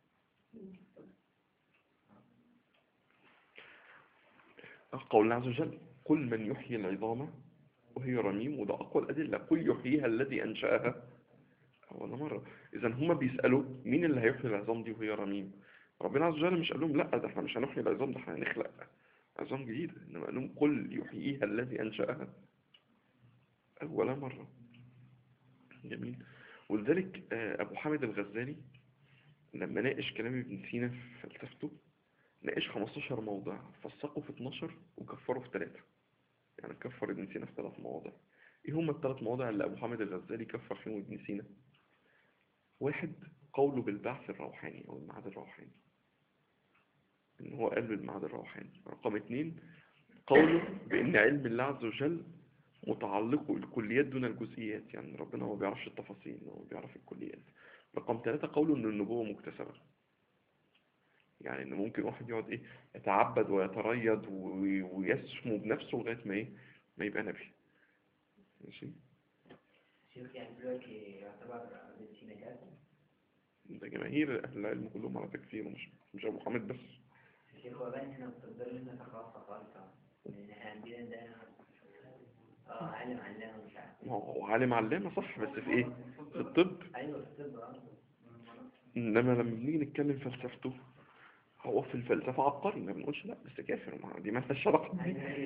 قول الله عز وجل قل من يحيي العظام وهي رميم وده أقوى الأدلة قل يحييها الذي أنشأها أول مرة إذا هما بيسألوا مين اللي هيحيي العظام دي وهي رميم ربنا عز وجل مش قال لهم لا ده احنا مش هنحيي العظام ده احنا هنخلق عظام جديدة إنما قال لهم قل يحييها الذي أنشأها أول مرة جميل ولذلك آه، أبو حامد الغزالي لما ناقش كلام ابن سينا في فلسفته ناقش 15 موضع فسقه في 12 وكفره في 3 يعني كفر ابن سينا في 3 مواضع ايه هم الثلاث مواضع اللي ابو حامد الغزالي كفر فيهم ابن سينا واحد قوله بالبعث الروحاني او المعاد الروحاني ان هو قال بالمعاد الروحاني رقم اتنين قوله بان علم الله عز وجل متعلق بالكليات دون الجزئيات يعني ربنا ما بيعرفش التفاصيل هو بيعرف الكليات رقم ثلاثة قوله ان النبوة مكتسبة يعني ان ممكن واحد يقعد ايه يتعبد ويتريض و- ويسمو بنفسه لغاية ما ايه ما يبقى نبي ماشي شوف يعني دلوقتي يعتبر ابن سينا كافر ده جماهير اهل العلم كلهم على تكفير مش مش ابو حامد بس الشيخ هو باين احنا بتقدرش نتخصص خالص لان احنا عندنا ده اه علم علامه مش عارف ما هو عالم علامة صح بس في ايه في الطب ايوه في الطب اه انما لما بنيجي نتكلم فلسفته هو في الفلسفة عبقري ما بنقولش لا بس كافر ما دي ما لهاش علاقة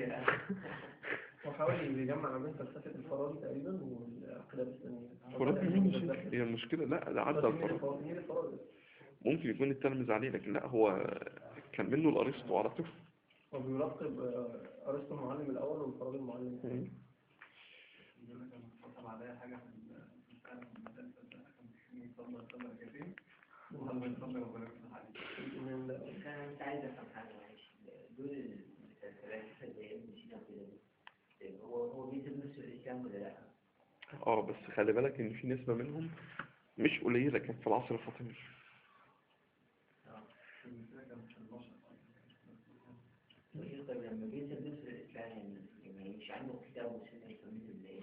وحاول يجمع ما بين فلسفة الفرائض تقريبا والعقيدة الإسلامية فرد مين يا شيخ؟ هي المشكلة لا ده عدى الفرد مين الفرائض؟ ممكن يكون التلمذ عليه لكن لا هو كان منه الأرسطو على طول هو بيلقب آه، أرسطو المعلم الأول والفرائض المعلم الثاني من ال- انا مش عايز افهم حاجه معلش دول الفلاسفه زي ابن سينا وكده دول. هو هو بينسب نفسه الاسلام ولا لا؟ اه بس خلي بالك ان في نسبة منهم مش قليلة كانت في العصر الفاطمي الشيخ طيب لما بينسب نفسه الاسلام يعني يعني مش عنده كتاب وسنه يسميه بالايه؟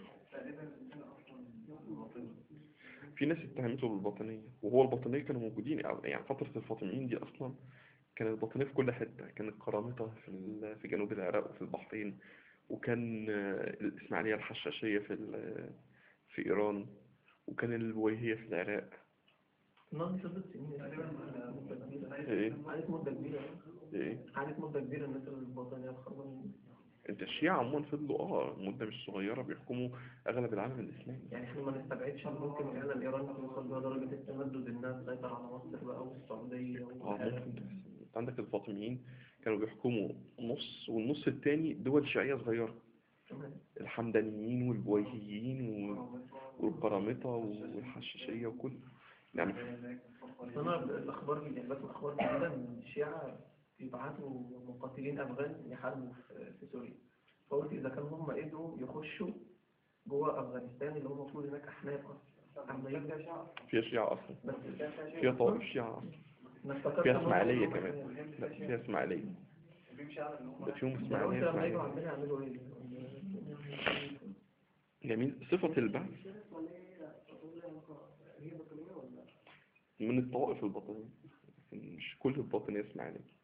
في ناس اتهمته بالباطنية وهو الباطنية كانوا موجودين يعني فترة الفاطميين دي أصلا كانت الباطنية في كل حتة كانت قرامطة في, ال- في جنوب العراق وفي البحرين وكان آه، الإسماعيلية الحشاشية في ال- في إيران وكان البويهية في العراق النار دي فضلت سنين مدة كبيرة إيه قعدت مدة كبيرة إيه قعدت مدة كبيرة الناس الباطنية الخربانين أنت الشيعة عموما فضلوا آه مدة مش صغيرة بيحكموا أغلب العالم الإسلامي يعني احنا ما نستبعدش إن ممكن فعلا إيران توصل بها درجة التمدد إنها تسيطر على مصر بقى والسعودية اه والعراق. ممكن تحصل. انت عندك الفاطميين كانوا بيحكموا نص والنص التاني دول شيعية صغيرة تمام. الحمدانيين والبويهيين وال- والقرامطة والحشاشية وكل يعني بس أنا الأخبار يعني بس الأخبار جديدة إن الشيعة بيبعتوا مقاتلين أفغان يحاربوا في في سوريا فقلت إذا كانوا هم قدروا يخشوا جوه أفغانستان اللي هم المفروض هناك أحناف أصلا أما يرجع شعب فيها شيعة أصلا بس فيها طوائف شيعة أصلا أنا افتكرت فيها إن هم إسماعيلية هم كمان لا فيها إسماعيلية ده فيهم ده قلت إسماعيلية لما يجوا إسماعيلية عندنا يعملوا إيه؟ جميل صفة البعث من الطوائف الباطنية لكن مش كل الباطنية إسماعيلية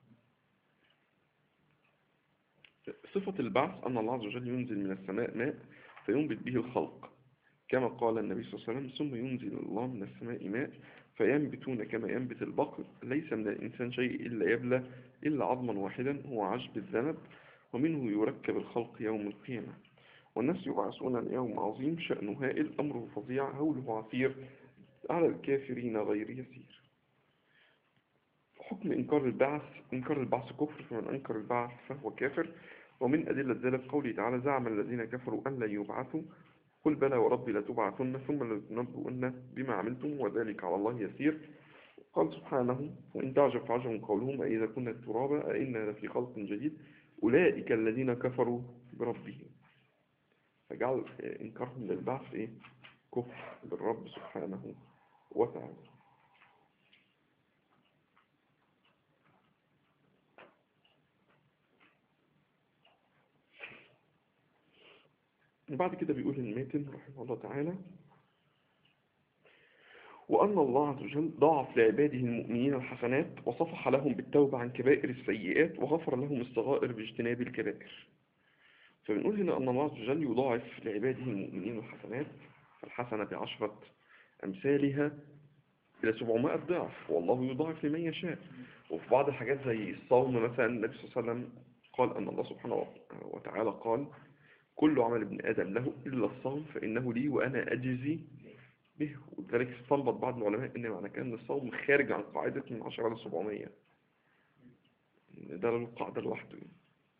صفة البعث أن الله عز وجل ينزل من السماء ماء فينبت به الخلق كما قال النبي صلى الله عليه وسلم ثم ينزل الله من السماء ماء فينبتون كما ينبت البقر ليس من الإنسان شيء إلا يبلى إلا عظما واحدا هو عجب الذنب ومنه يركب الخلق يوم القيامة والناس يبعثون اليوم عظيم شأنه هائل أمره فظيع هوله عسير على الكافرين غير يسير حكم إنكار البعث إنكار البعث كفر فمن أنكر البعث فهو كافر ومن أدلة ذلك قوله تعالى زعم الذين كفروا أن لا يبعثوا قل بلى وربي لتبعثن ثم لتنبؤن بما عملتم وذلك على الله يسير قال سبحانه وإن تعجب فعجب قولهم أئذا كنا ترابا أئنا لفي خلق جديد أولئك الذين كفروا بربهم فجعل إنكارهم للبعث إيه؟ كفر بالرب سبحانه وتعالى بعد كده بيقول الماتن رحمه الله تعالى وأن الله عز وجل ضاعف لعباده المؤمنين الحسنات وصفح لهم بالتوبة عن كبائر السيئات وغفر لهم الصغائر باجتناب الكبائر فبنقول هنا أن الله عز وجل يضاعف لعباده المؤمنين الحسنات فالحسنة بعشرة أمثالها إلى 700 ضعف والله يضاعف لمن يشاء وفي بعض الحاجات زي الصوم مثلا النبي صلى الله عليه وسلم قال أن الله سبحانه وتعالى قال كل عمل ابن آدم له إلا الصوم فإنه لي وأنا أجزي به وذلك استنبط بعض العلماء ان معنى كده ان الصوم خارج عن قاعدة من 10 ل 700 إن ده له قاعدة لوحده يعني.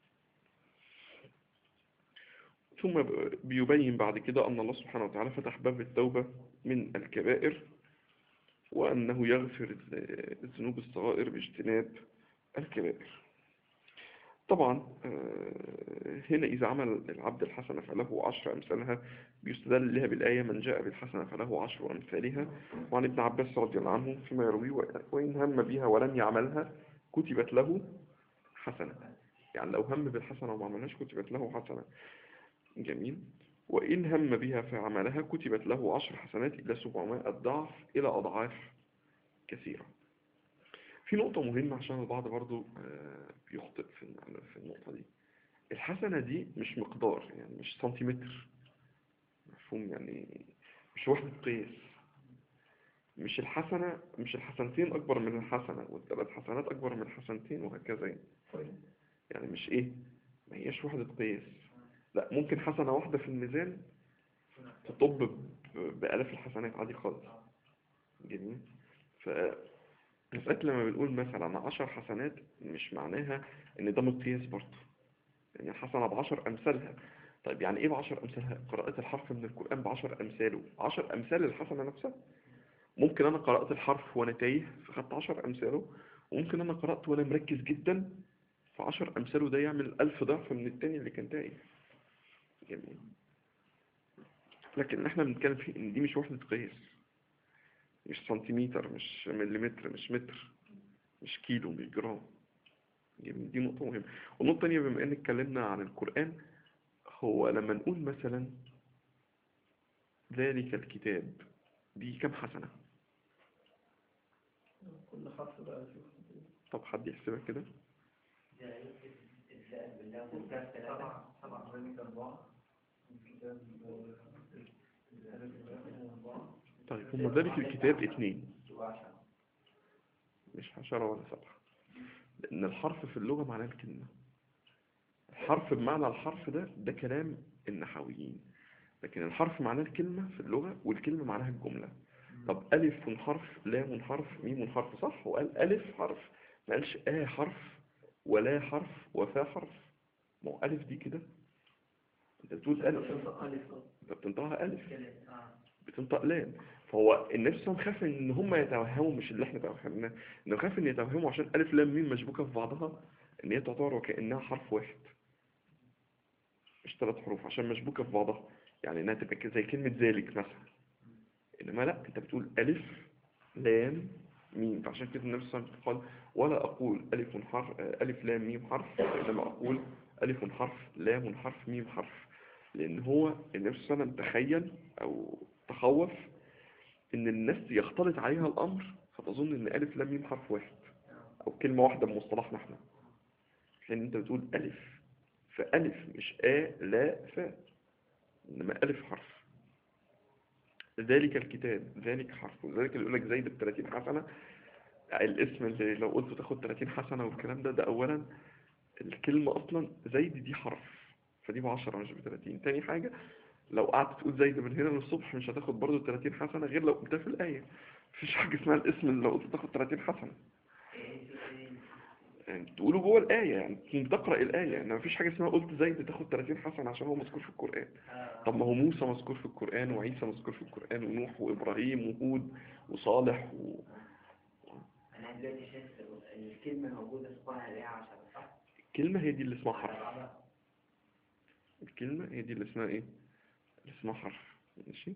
ثم ب- بيبين بعد كده أن الله سبحانه وتعالى فتح باب التوبة من الكبائر وأنه يغفر الذ- الذنوب الصغائر باجتناب الكبائر طبعا آه، هنا إذا عمل العبد الحسنة فله عشر أمثالها بيستدل لها بالآية من جاء بالحسنة فله عشر أمثالها وعن ابن عباس رضي الله عنه فيما يروي وإن هم بها ولم يعملها كتبت له حسنة يعني لو هم بالحسنة وما عملهاش كتبت له حسنة جميل وإن هم بها فعملها كتبت له عشر حسنات إلى 700 ضعف إلى أضعاف كثيرة في نقطة مهمة عشان البعض برضو آه، بيخطئ في الم- في النقطة دي الحسنة دي مش مقدار يعني مش سنتيمتر مفهوم يعني مش وحدة قياس مش الحسنة مش الحسنتين أكبر من الحسنة والثلاث حسنات أكبر من الحسنتين وهكذا يعني. طيب يعني مش إيه ما هيش وحدة قياس لا ممكن حسنة واحدة في الميزان تطب ب- بآلاف الحسنات عادي خالص جميل ف مسألة لما بنقول مثلا عشر حسنات مش معناها ان ده مقياس برضه يعني الحسنة بعشر أمثالها طيب يعني ايه بعشر أمثالها قراءة الحرف من القرآن بعشر أمثاله عشر أمثال الحسنة نفسها ممكن أنا قرأت الحرف وأنا تايه فخدت عشر أمثاله وممكن أنا قرأت وأنا مركز جدا فعشر أمثاله ده يعمل ألف ضعف من التاني اللي كان تايه جميل لكن احنا بنتكلم في ان دي مش وحدة قياس مش سنتيمتر مش مليمتر مش متر مش كيلو مش جرام جميل دي نقطة مهمة والنقطة التانية بما ان اتكلمنا عن القرآن هو لما نقول مثلا ذلك الكتاب دي كم حسنة كل حرف بقى شوف طب حد يحسبها كده الزائد بالله والكاف ثلاثة سبعة سبعة ذلك أربعة الكتاب طيب هم ذلك الكتاب اتنين وعشرة مش عشرة ولا سبعة لأن الحرف في اللغة معناه الكلمة الحرف بمعنى الحرف ده ده كلام النحويين لكن الحرف معناه الكلمة في اللغة والكلمة معناها الجملة طب ألف حرف لام حرف ميم حرف صح وقال ألف حرف ما قالش آ حرف ولا حرف وفا حرف ما هو ألف دي كده أنت بتقول ألف تنطق ألف أنت بتنطقها ألف آه. بتنطق لام فهو النبي صلى الله عليه وسلم خاف ان هم يتوهموا مش اللي احنا توهمناه انه خاف ان يتوهموا عشان الف لام ميم مشبوكه في بعضها ان هي تعتبر وكانها حرف واحد مش ثلاث حروف عشان مشبوكه في بعضها يعني انها تبقى كده زي كلمه ذلك مثلا انما لا انت بتقول الف لام ميم فعشان كده النبي صلى الله عليه وسلم قال ولا اقول الف حرف الف لام ميم حرف انما اقول الف حرف لام حرف ميم حرف لان هو النبي صلى الله عليه وسلم تخيل او تخوف ان الناس يختلط عليها الامر فتظن ان الف لام ميم حرف واحد او كلمة واحدة بمصطلحنا احنا حين انت بتقول الف فالف مش ا لا فا انما الف حرف ذلك الكتاب ذلك حرف وذلك اللي يقول لك زيد ب 30 حسنة الاسم اللي لو قلت تاخد 30 حسنة والكلام ده ده اولا الكلمة اصلا زيد دي حرف فدي ب 10 مش ب 30 تاني حاجة لو قعدت تقول زيد من هنا للصبح مش هتاخد برضه 30 حسنة غير لو قلتها في الآية مفيش حاجة اسمها الاسم اللي لو قلت تاخد 30 حسنة يعني تقوله جوه الآية يعني تكون بتقرأ الآية يعني مفيش حاجة اسمها قلت زيد تاخد 30 حسنة عشان هو مذكور في القرآن طب ما هو موسى مذكور في القرآن وعيسى مذكور في القرآن ونوح وإبراهيم وهود وصالح و... أنا دلوقتي شايف الكلمة موجودة اسمها عليها عشرة صح؟ الكلمة هي دي اللي اسمها حرف على بعضها. الكلمة هي دي اللي اسمها ايه اللي اسمها حرف ماشي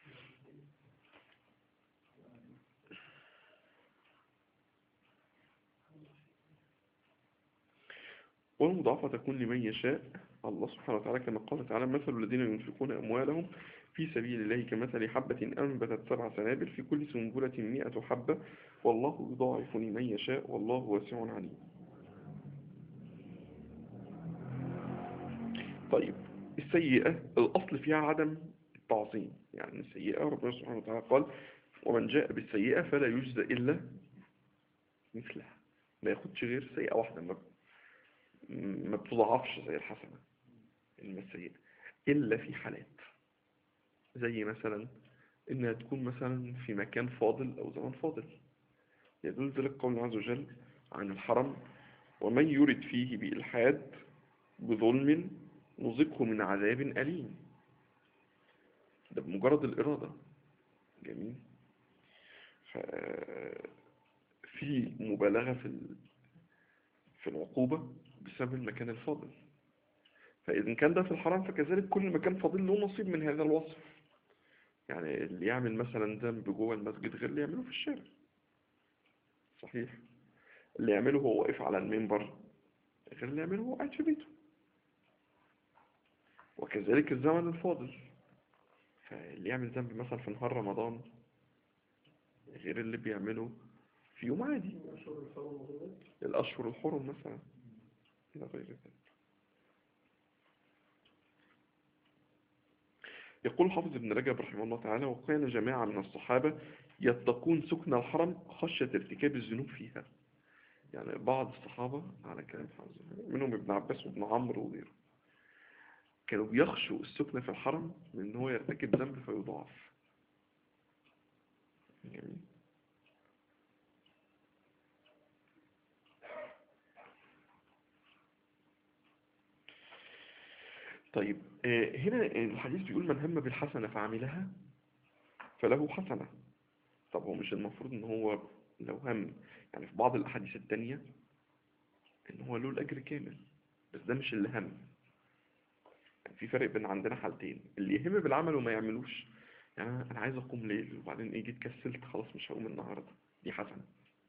والمضاعفة تكون لمن يشاء الله سبحانه وتعالى كما قال تعالى مثل الذين ينفقون أموالهم في سبيل الله كمثل حبة أنبتت سبع سنابل في كل سنبلة مئة حبة والله يضاعف لمن يشاء والله واسع عليم طيب السيئة الأصل فيها عدم التعظيم يعني السيئة ربنا سبحانه وتعالى قال ومن جاء بالسيئة فلا يجزى إلا مثلها ما ياخدش غير سيئة واحدة ما ما بتضعفش زي الحسنة إنما السيئة إلا في حالات زي مثلا إنها تكون مثلا في مكان فاضل أو زمان فاضل يدل ذلك قول الله عز وجل عن الحرم ومن يرد فيه بإلحاد بظلم نذقه من عذاب أليم ده بمجرد الإرادة جميل ف... في مبالغة في ال... في العقوبة بسبب المكان الفاضل فإذا كان ده في الحرام فكذلك كل مكان فاضل له نصيب من هذا الوصف يعني اللي يعمل مثلا ذنب جوه المسجد غير اللي يعمله في الشارع صحيح اللي يعمله هو واقف على المنبر غير اللي يعمله هو قاعد في بيته وكذلك الزمن الفاضل فاللي يعمل ذنب مثلا في نهار رمضان غير اللي بيعمله في يوم عادي أشهر الحرم وغيره. الأشهر الحرم مثلا إلى غير ذلك يقول حافظ ابن رجب رحمه الله تعالى وكان جماعة من الصحابة يتقون سكن الحرم خشية ارتكاب الذنوب فيها يعني بعض الصحابة على كلام حافظ منهم ابن عباس وابن عمرو وغيره كانوا بيخشوا السكن في الحرم من ان هو يرتكب ذنب فيضاعف جميل طيب آه، هنا الحديث بيقول من هم بالحسنة فعملها فله حسنة طب هو مش المفروض ان هو لو هم يعني في بعض الأحاديث التانية ان هو له الأجر كامل بس ده مش اللي هم يعني في فرق بين عندنا حالتين اللي يهم بالعمل وما يعملوش يعني أنا- انا عايز اقوم ليل وبعدين ايه جيت كسلت خلاص مش هقوم النهارده دي حسنة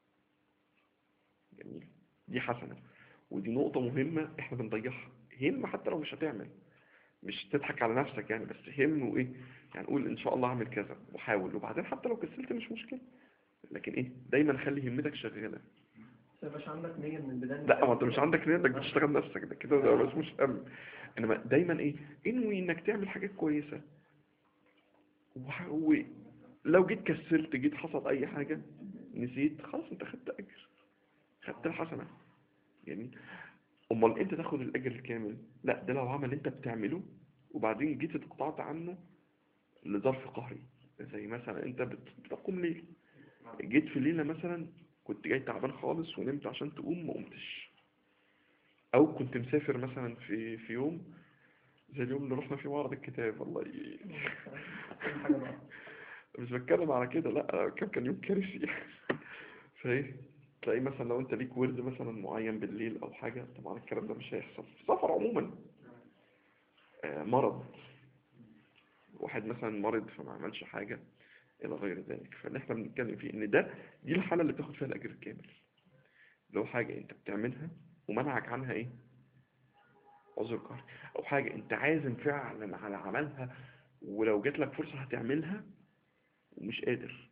جميل دي حسنة ودي نقطة مهمة احنا بنضيعها هم حتى لو مش هتعمل مش تضحك على نفسك يعني بس هم وايه يعني قول ان شاء الله اعمل كذا وحاول وبعدين حتى لو كسلت مش مشكلة لكن ايه دايما خلي همتك شغالة بس ما يبقاش عندك نية من البداية لا ما انت مش عندك نية انك بتشتغل نفسك ده كده ده مش مش هم انما دايما ايه انوي انك تعمل حاجات كويسة وح- ولو جيت كسلت جيت حصل اي حاجة نسيت خلاص انت خدت اجر خدت الحسنة يعني امال انت تاخد الاجر الكامل لا ده لو عمل انت بتعمله وبعدين جيت اتقطعت عنه لظرف قهري زي مثلا انت بت- بتقوم ليل جيت في ليلة مثلا كنت جاي تعبان خالص ونمت عشان تقوم ما قمتش او كنت مسافر مثلا في في يوم زي اليوم اللي رحنا فيه معرض الكتاب والله ي- كل حاجة بقى مش بتكلم على كده لا كان كان يوم كارثي فايه تلاقي مثلا لو انت ليك ورد مثلا معين بالليل او حاجة طبعا الكلام ده مش هيحصل في السفر عموما آه، مرض واحد مثلا مرض فما عملش حاجة الى غير ذلك فاللي احنا بنتكلم فيه ان ده دي الحالة اللي تاخد فيها الاجر الكامل لو حاجة انت بتعملها ومنعك عنها ايه عذر قهري او حاجة انت عازم فعلا على عملها ولو جات لك فرصة هتعملها ومش قادر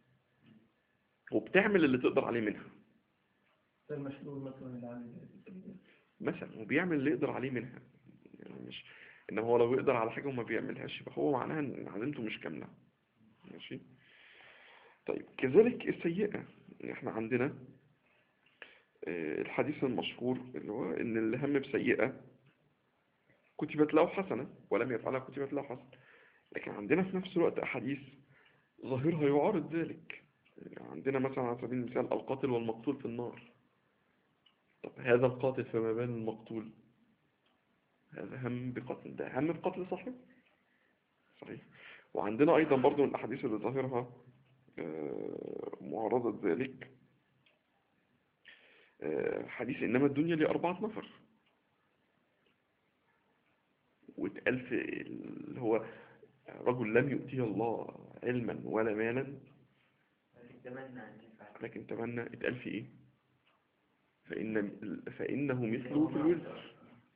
وبتعمل اللي تقدر عليه منها زي المشلول مثلا اللي عامل مثلا وبيعمل اللي يقدر عليه منها يعني مش ان هو لو يقدر على حاجة وما بيعملهاش يبقى هو معناها ان عزيمته مش كاملة ماشي طيب كذلك السيئة احنا عندنا آه، الحديث المشهور اللي هو ان اللي هم بسيئة كتبت له حسنة ولم يفعلها كتبت له حسنة لكن عندنا في نفس الوقت أحاديث ظاهرها يعارض ذلك عندنا مثلا على سبيل المثال القاتل والمقتول في النار طب هذا القاتل فما بال المقتول هذا هم بقتل ده هم بقتل صاحبه صحيح وعندنا أيضا برضو من الأحاديث اللي ظاهرها آه، معارضة ذلك آه، حديث إنما الدنيا لأربعة نفر واتقال في اللي هو رجل لم يؤتيه الله علما ولا مالا لكن تمنى أن يفعل لكن تمنى اتقال في ايه فإن فإنه مثله في الوزر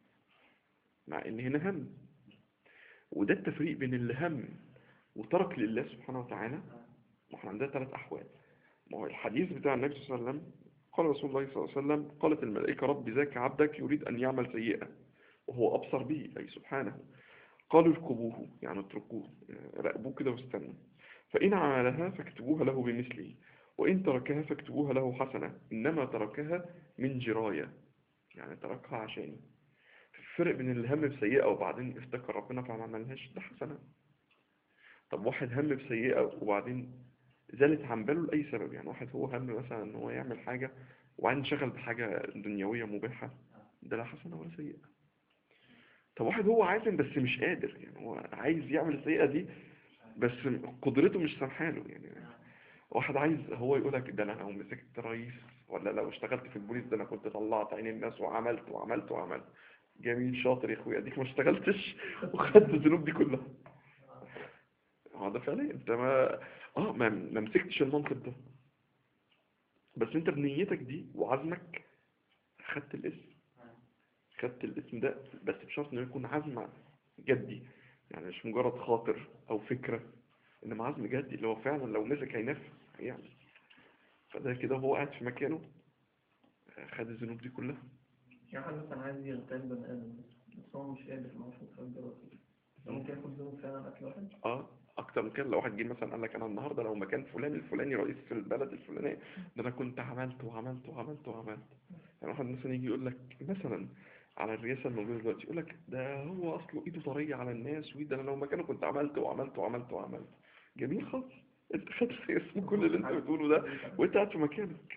مع ان هنا هم وده التفريق بين اللي هم وترك لله سبحانه وتعالى ما احنا عندنا ثلاث احوال ما هو الحديث بتاع النبي صلى الله عليه وسلم قال رسول الله صلى الله عليه وسلم قالت الملائكة رب ذاك عبدك يريد أن يعمل سيئة وهو أبصر به أي سبحانه قالوا اركبوه يعني اتركوه راقبوه كده واستنوا فإن عملها فاكتبوها له بمثله وإن تركها فاكتبوها له حسنة إنما تركها من جراية يعني تركها عشاني الفرق بين الهم بسيئة وبعدين افتكر ربنا فما عملهاش ده حسنة طب واحد هم بسيئة وبعدين زالت عن باله لأي سبب يعني واحد هو هم مثلا ان هو يعمل حاجة وبعدين شغل بحاجة دنيوية مباحة ده لا حسنة ولا سيئة طب واحد هو عازم بس مش قادر يعني هو عايز يعمل السيئة دي بس قدرته مش سامحاله يعني واحد عايز هو يقولك ده انا لو مسكت رئيس ولا لو اشتغلت في البوليس ده انا كنت طلعت عين الناس وعملت وعملت وعملت جميل شاطر يا اخويا اديك ما اشتغلتش وخدت الذنوب دي كلها اه ده فعلا انت ما اه ما ما مسكتش المنصب ده بس انت بنيتك دي وعزمك خدت الاسم خدت الاسم ده بس بشرط انه يكون عزم جدي يعني مش مجرد خاطر او فكرة انما عزم جدي اللي هو فعلا لو مسك هينفذ هيعمل فده كده هو قاعد في مكانه خد الذنوب دي كلها يعني حد مثلا عايز يغتال بني آدم بس هو مش قادر معهوش مخدرات ممكن ياخد ذنوب فعلا أكل واحد اه اكتر من كده لو واحد جه مثلا قال لك انا النهارده لو مكان فلان الفلاني رئيس في البلد الفلانيه ده انا كنت عملت وعملت وعملت وعملت يعني واحد مثلا يجي يقول لك مثلا على الرئاسه الموجوده دلوقتي يقول لك ده هو اصله ايده طريه على الناس وايه ده انا لو مكانه كنت عملت وعملت وعملت وعملت جميل خالص انت خدت اسم كل اللي انت بتقوله ده وانت قاعد في مكانك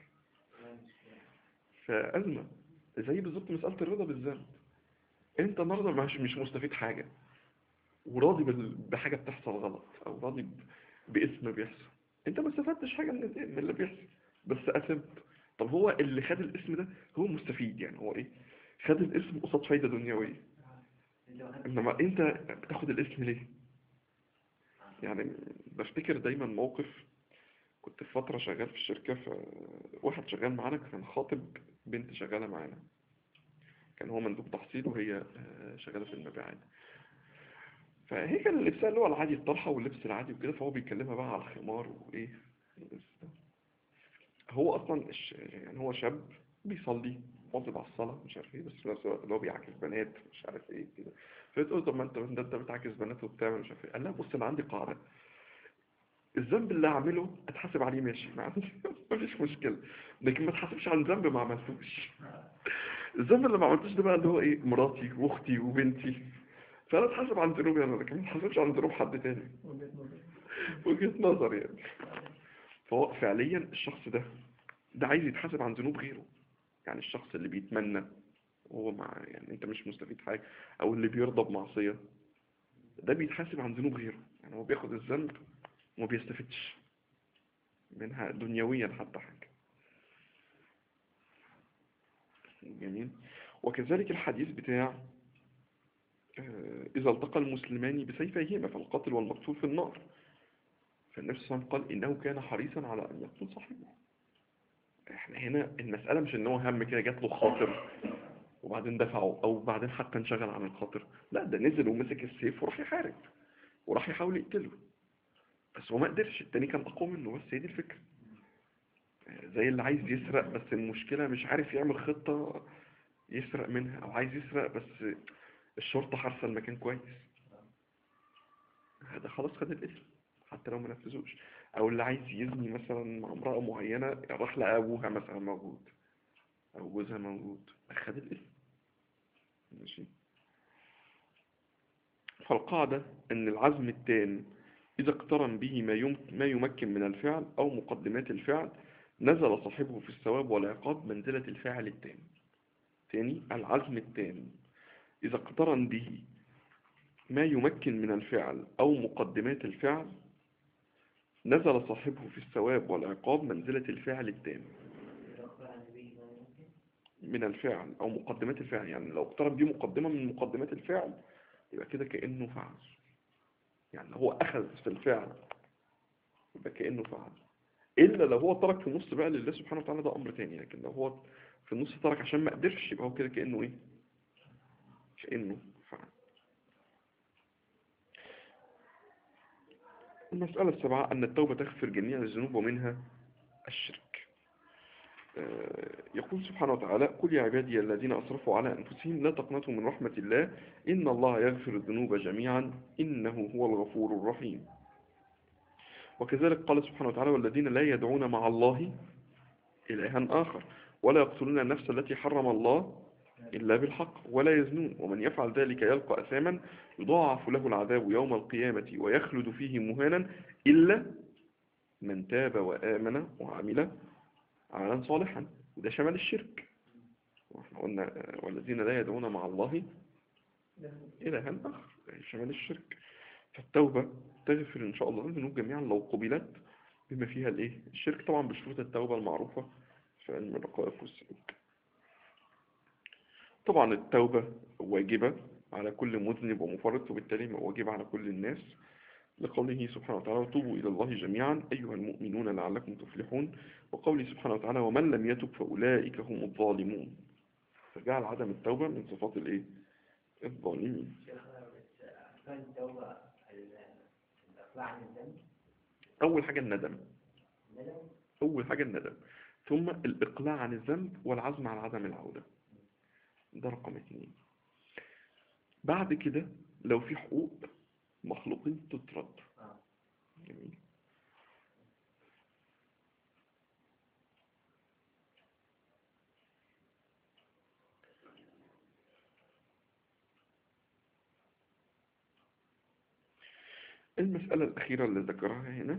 فازمه زي بالظبط مساله الرضا بالذنب انت النهارده مش مش مستفيد حاجه وراضي بال- بحاجة بتحصل غلط أو راضي ب- باسم بيحصل أنت ما استفدتش حاجة من ال- من اللي بيحصل بس أثبت طب هو اللي خد الاسم ده هو مستفيد يعني هو إيه خد الاسم قصاد فايدة دنيوية لو هن- إنما أنت بتاخد الاسم ليه يعني بفتكر دايما موقف كنت في فترة شغال في الشركة فواحد شغال معانا كان خاطب بنت شغالة معانا كان هو مندوب تحصيل وهي آه، شغالة في المبيعات فهي كان لبسها اللي هو العادي الطرحة واللبس العادي وكده فهو بيكلمها بقى على الخمار وإيه اللبس ده. هو أصلا الش- يعني هو شاب بيصلي مواظب على الصلاة مش عارف ايه بس في نفس الوقت اللي هو بيعاكس بنات مش عارف ايه كده فبتقول طب ما انت ده انت بتعاكس بنات وبتعمل مش عارف ايه قال لها بص انا عندي قاعدة الذنب اللي اعمله اتحاسب عليه ماشي ما عندي مفيش مشكلة لكن ما اتحاسبش عن ذنب ما عملتوش الذنب اللي ما عملتوش ده بقى اللي هو ايه مراتي واختي وبنتي فانا اتحاسب عن ذنوبي انا لكن ما اتحاسبش عن ذنوب حد تاني وجهة نظر وجهة نظر يعني فهو فعليا الشخص ده ده عايز يتحاسب عن ذنوب غيره يعني الشخص اللي بيتمنى وهو مع يعني انت مش مستفيد حاجة او اللي بيرضى بمعصية ده بيتحاسب عن ذنوب غيره يعني هو بياخد الذنب وما بيستفدش منها دنيويا حتى حاجة جميل وكذلك الحديث بتاع آه، إذا التقى المسلمان بسيفيهما فالقاتل والمقتول في النار فالنبي صلى الله عليه وسلم قال إنه كان حريصا على أن يقتل صاحبه احنا هنا المسألة مش إن هو هم كده جات له خاطر وبعدين دفعه أو بعدين حتى انشغل عن الخاطر لا ده نزل ومسك السيف وراح يحارب وراح يحاول يقتله بس هو ما قدرش التاني كان أقوى منه بس هي دي الفكرة آه، زي اللي عايز يسرق بس المشكلة مش عارف يعمل خطة يسرق منها أو عايز يسرق بس الشرطة حارسة المكان كويس هذا خلاص خد الاسم حتى لو ما نفذوش او اللي عايز يزني مثلا مع امرأة معينة راح لقى ابوها مثلا موجود او جوزها موجود خد الاسم ماشي فالقاعدة ان العزم التام اذا اقترن به ما يم- ما يمكن من الفعل او مقدمات الفعل نزل صاحبه في الثواب والعقاب منزلة الفاعل التام الثاني العزم التام إذا اقترن به ما يمكن من الفعل أو مقدمات الفعل نزل صاحبه في الثواب والعقاب منزلة الفعل التام الأخبار عن النبي ما يمكن من الفعل أو مقدمات الفعل يعني لو اقترن به مقدمة من مقدمات الفعل يبقى كده كأنه فعل يعني لو هو أخذ في الفعل يبقى كأنه فعل إلا لو هو ترك في النص بقى لله سبحانه وتعالى ده أمر تاني لكن لو هو في النص ترك عشان ما قدرش يبقى هو كده كأنه إيه كأنه فعل المسألة السابعة أن التوبة تغفر جميع الذنوب ومنها الشرك آه، يقول سبحانه وتعالى قل يا عبادي الذين أسرفوا على أنفسهم لا تقنطوا من رحمة الله إن الله يغفر الذنوب جميعا إنه هو الغفور الرحيم وكذلك قال سبحانه وتعالى والذين لا يدعون مع الله إلها آخر ولا يقتلون النفس التي حرم الله إلا بالحق ولا يزنون ومن يفعل ذلك يلقى أثاما يضاعف له العذاب يوم القيامة ويخلد فيه مهانا إلا من تاب وآمن وعمل عملا صالحا وده شمل الشرك واحنا قلنا آه، والذين لا يدعون مع الله إلها آخر يعني شمل الشرك فالتوبة تغفر إن شاء الله الذنوب جميعا لو قبلت بما فيها الإيه الشرك طبعا بشروط التوبة المعروفة في علم الرقائق والسلوك طبعا التوبة واجبة على كل مذنب ومفرط وبالتالي واجبة على كل الناس لقوله سبحانه وتعالى وتوبوا إلى الله جميعا أيها المؤمنون لعلكم تفلحون وقوله سبحانه وتعالى ومن لم يتب فأولئك هم الظالمون فجعل عدم التوبة من صفات الإيه الظالمين شيخنا بس أحكام التوبة ال- الإقلاع عن الذنب أول حاجة الندم الندم أول حاجة الندم ثم الإقلاع عن الذنب والعزم على عدم العودة ده رقم اثنين بعد كده لو في حقوق مخلوقين تترد آه. جميل المسألة الأخيرة اللي ذكرها هنا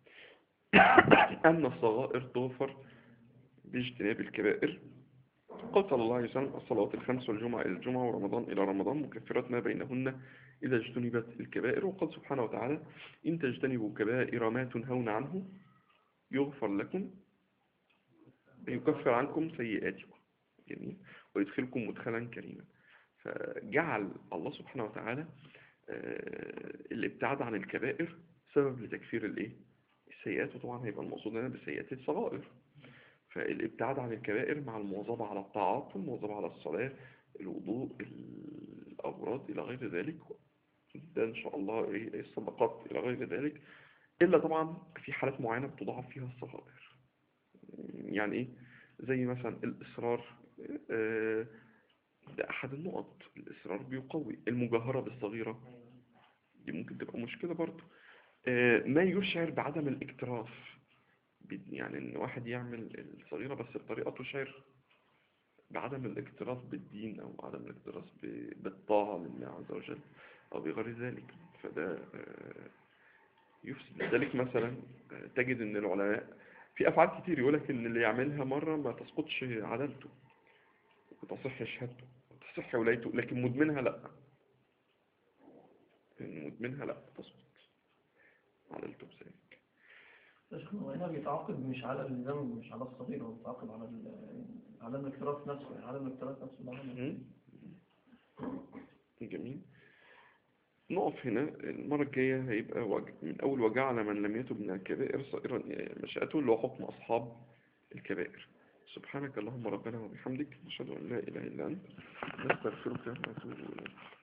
أن الصغائر تغفر باجتناب الكبائر قال صلى الله عليه وسلم الصلوات الخمس والجمعة إلى الجمعة ورمضان إلى رمضان مكفرات ما بينهن إذا اجتنبت الكبائر وقال سبحانه وتعالى إن تجتنبوا كبائر ما تنهون عنه يغفر لكم يكفر عنكم سيئاتكم جميل ويدخلكم مدخلا كريما فجعل الله سبحانه وتعالى آه، الابتعاد عن الكبائر سبب لتكفير الايه السيئات وطبعا هيبقى المقصود هنا بالسيئات الصغائر فالابتعاد عن الكبائر مع المواظبة على الطاعات والمواظبة على الصلاة الوضوء الأوراد إلى غير ذلك ده إن شاء الله إيه الصدقات إلى غير ذلك إلا طبعا في حالات معينة بتضاعف فيها الصغائر يعني إيه زي مثلا الإصرار آه، ده أحد النقط الإصرار بيقوي المجاهرة بالصغيرة دي ممكن تبقى مشكلة برضه آه، ما يشعر بعدم الاكتراث بي- يعني ان واحد يعمل الصغيرة بس بطريقة تشعر بعدم الاكتراث بالدين او عدم الاكتراث ب- بالطاعة لله عز وجل او بغير ذلك فده آه، يفسد لذلك مثلا آه، تجد ان العلماء في افعال كتير يقولك ان اللي يعملها مرة ما تسقطش عدالته وتصح شهادته وتصح ولايته لكن مدمنها لا يعني مدمنها لا تسقط عدالته بذلك يا شيخنا هو هنا بيتعاقب مش على الذنب مش على الصغير هو بيتعاقب على ال- على الاكتراث نفسه يعني على الاكتراث نفسه ده عمل. مم. جميل نقف هنا المرة الجاية هيبقى وج... من أول وجعل من لم يتب من الكبائر صائرا مشأته اللي هو حكم أصحاب الكبائر سبحانك اللهم ربنا وبحمدك نشهد أن لا إله إلا أنت نستغفرك ونتوب إليك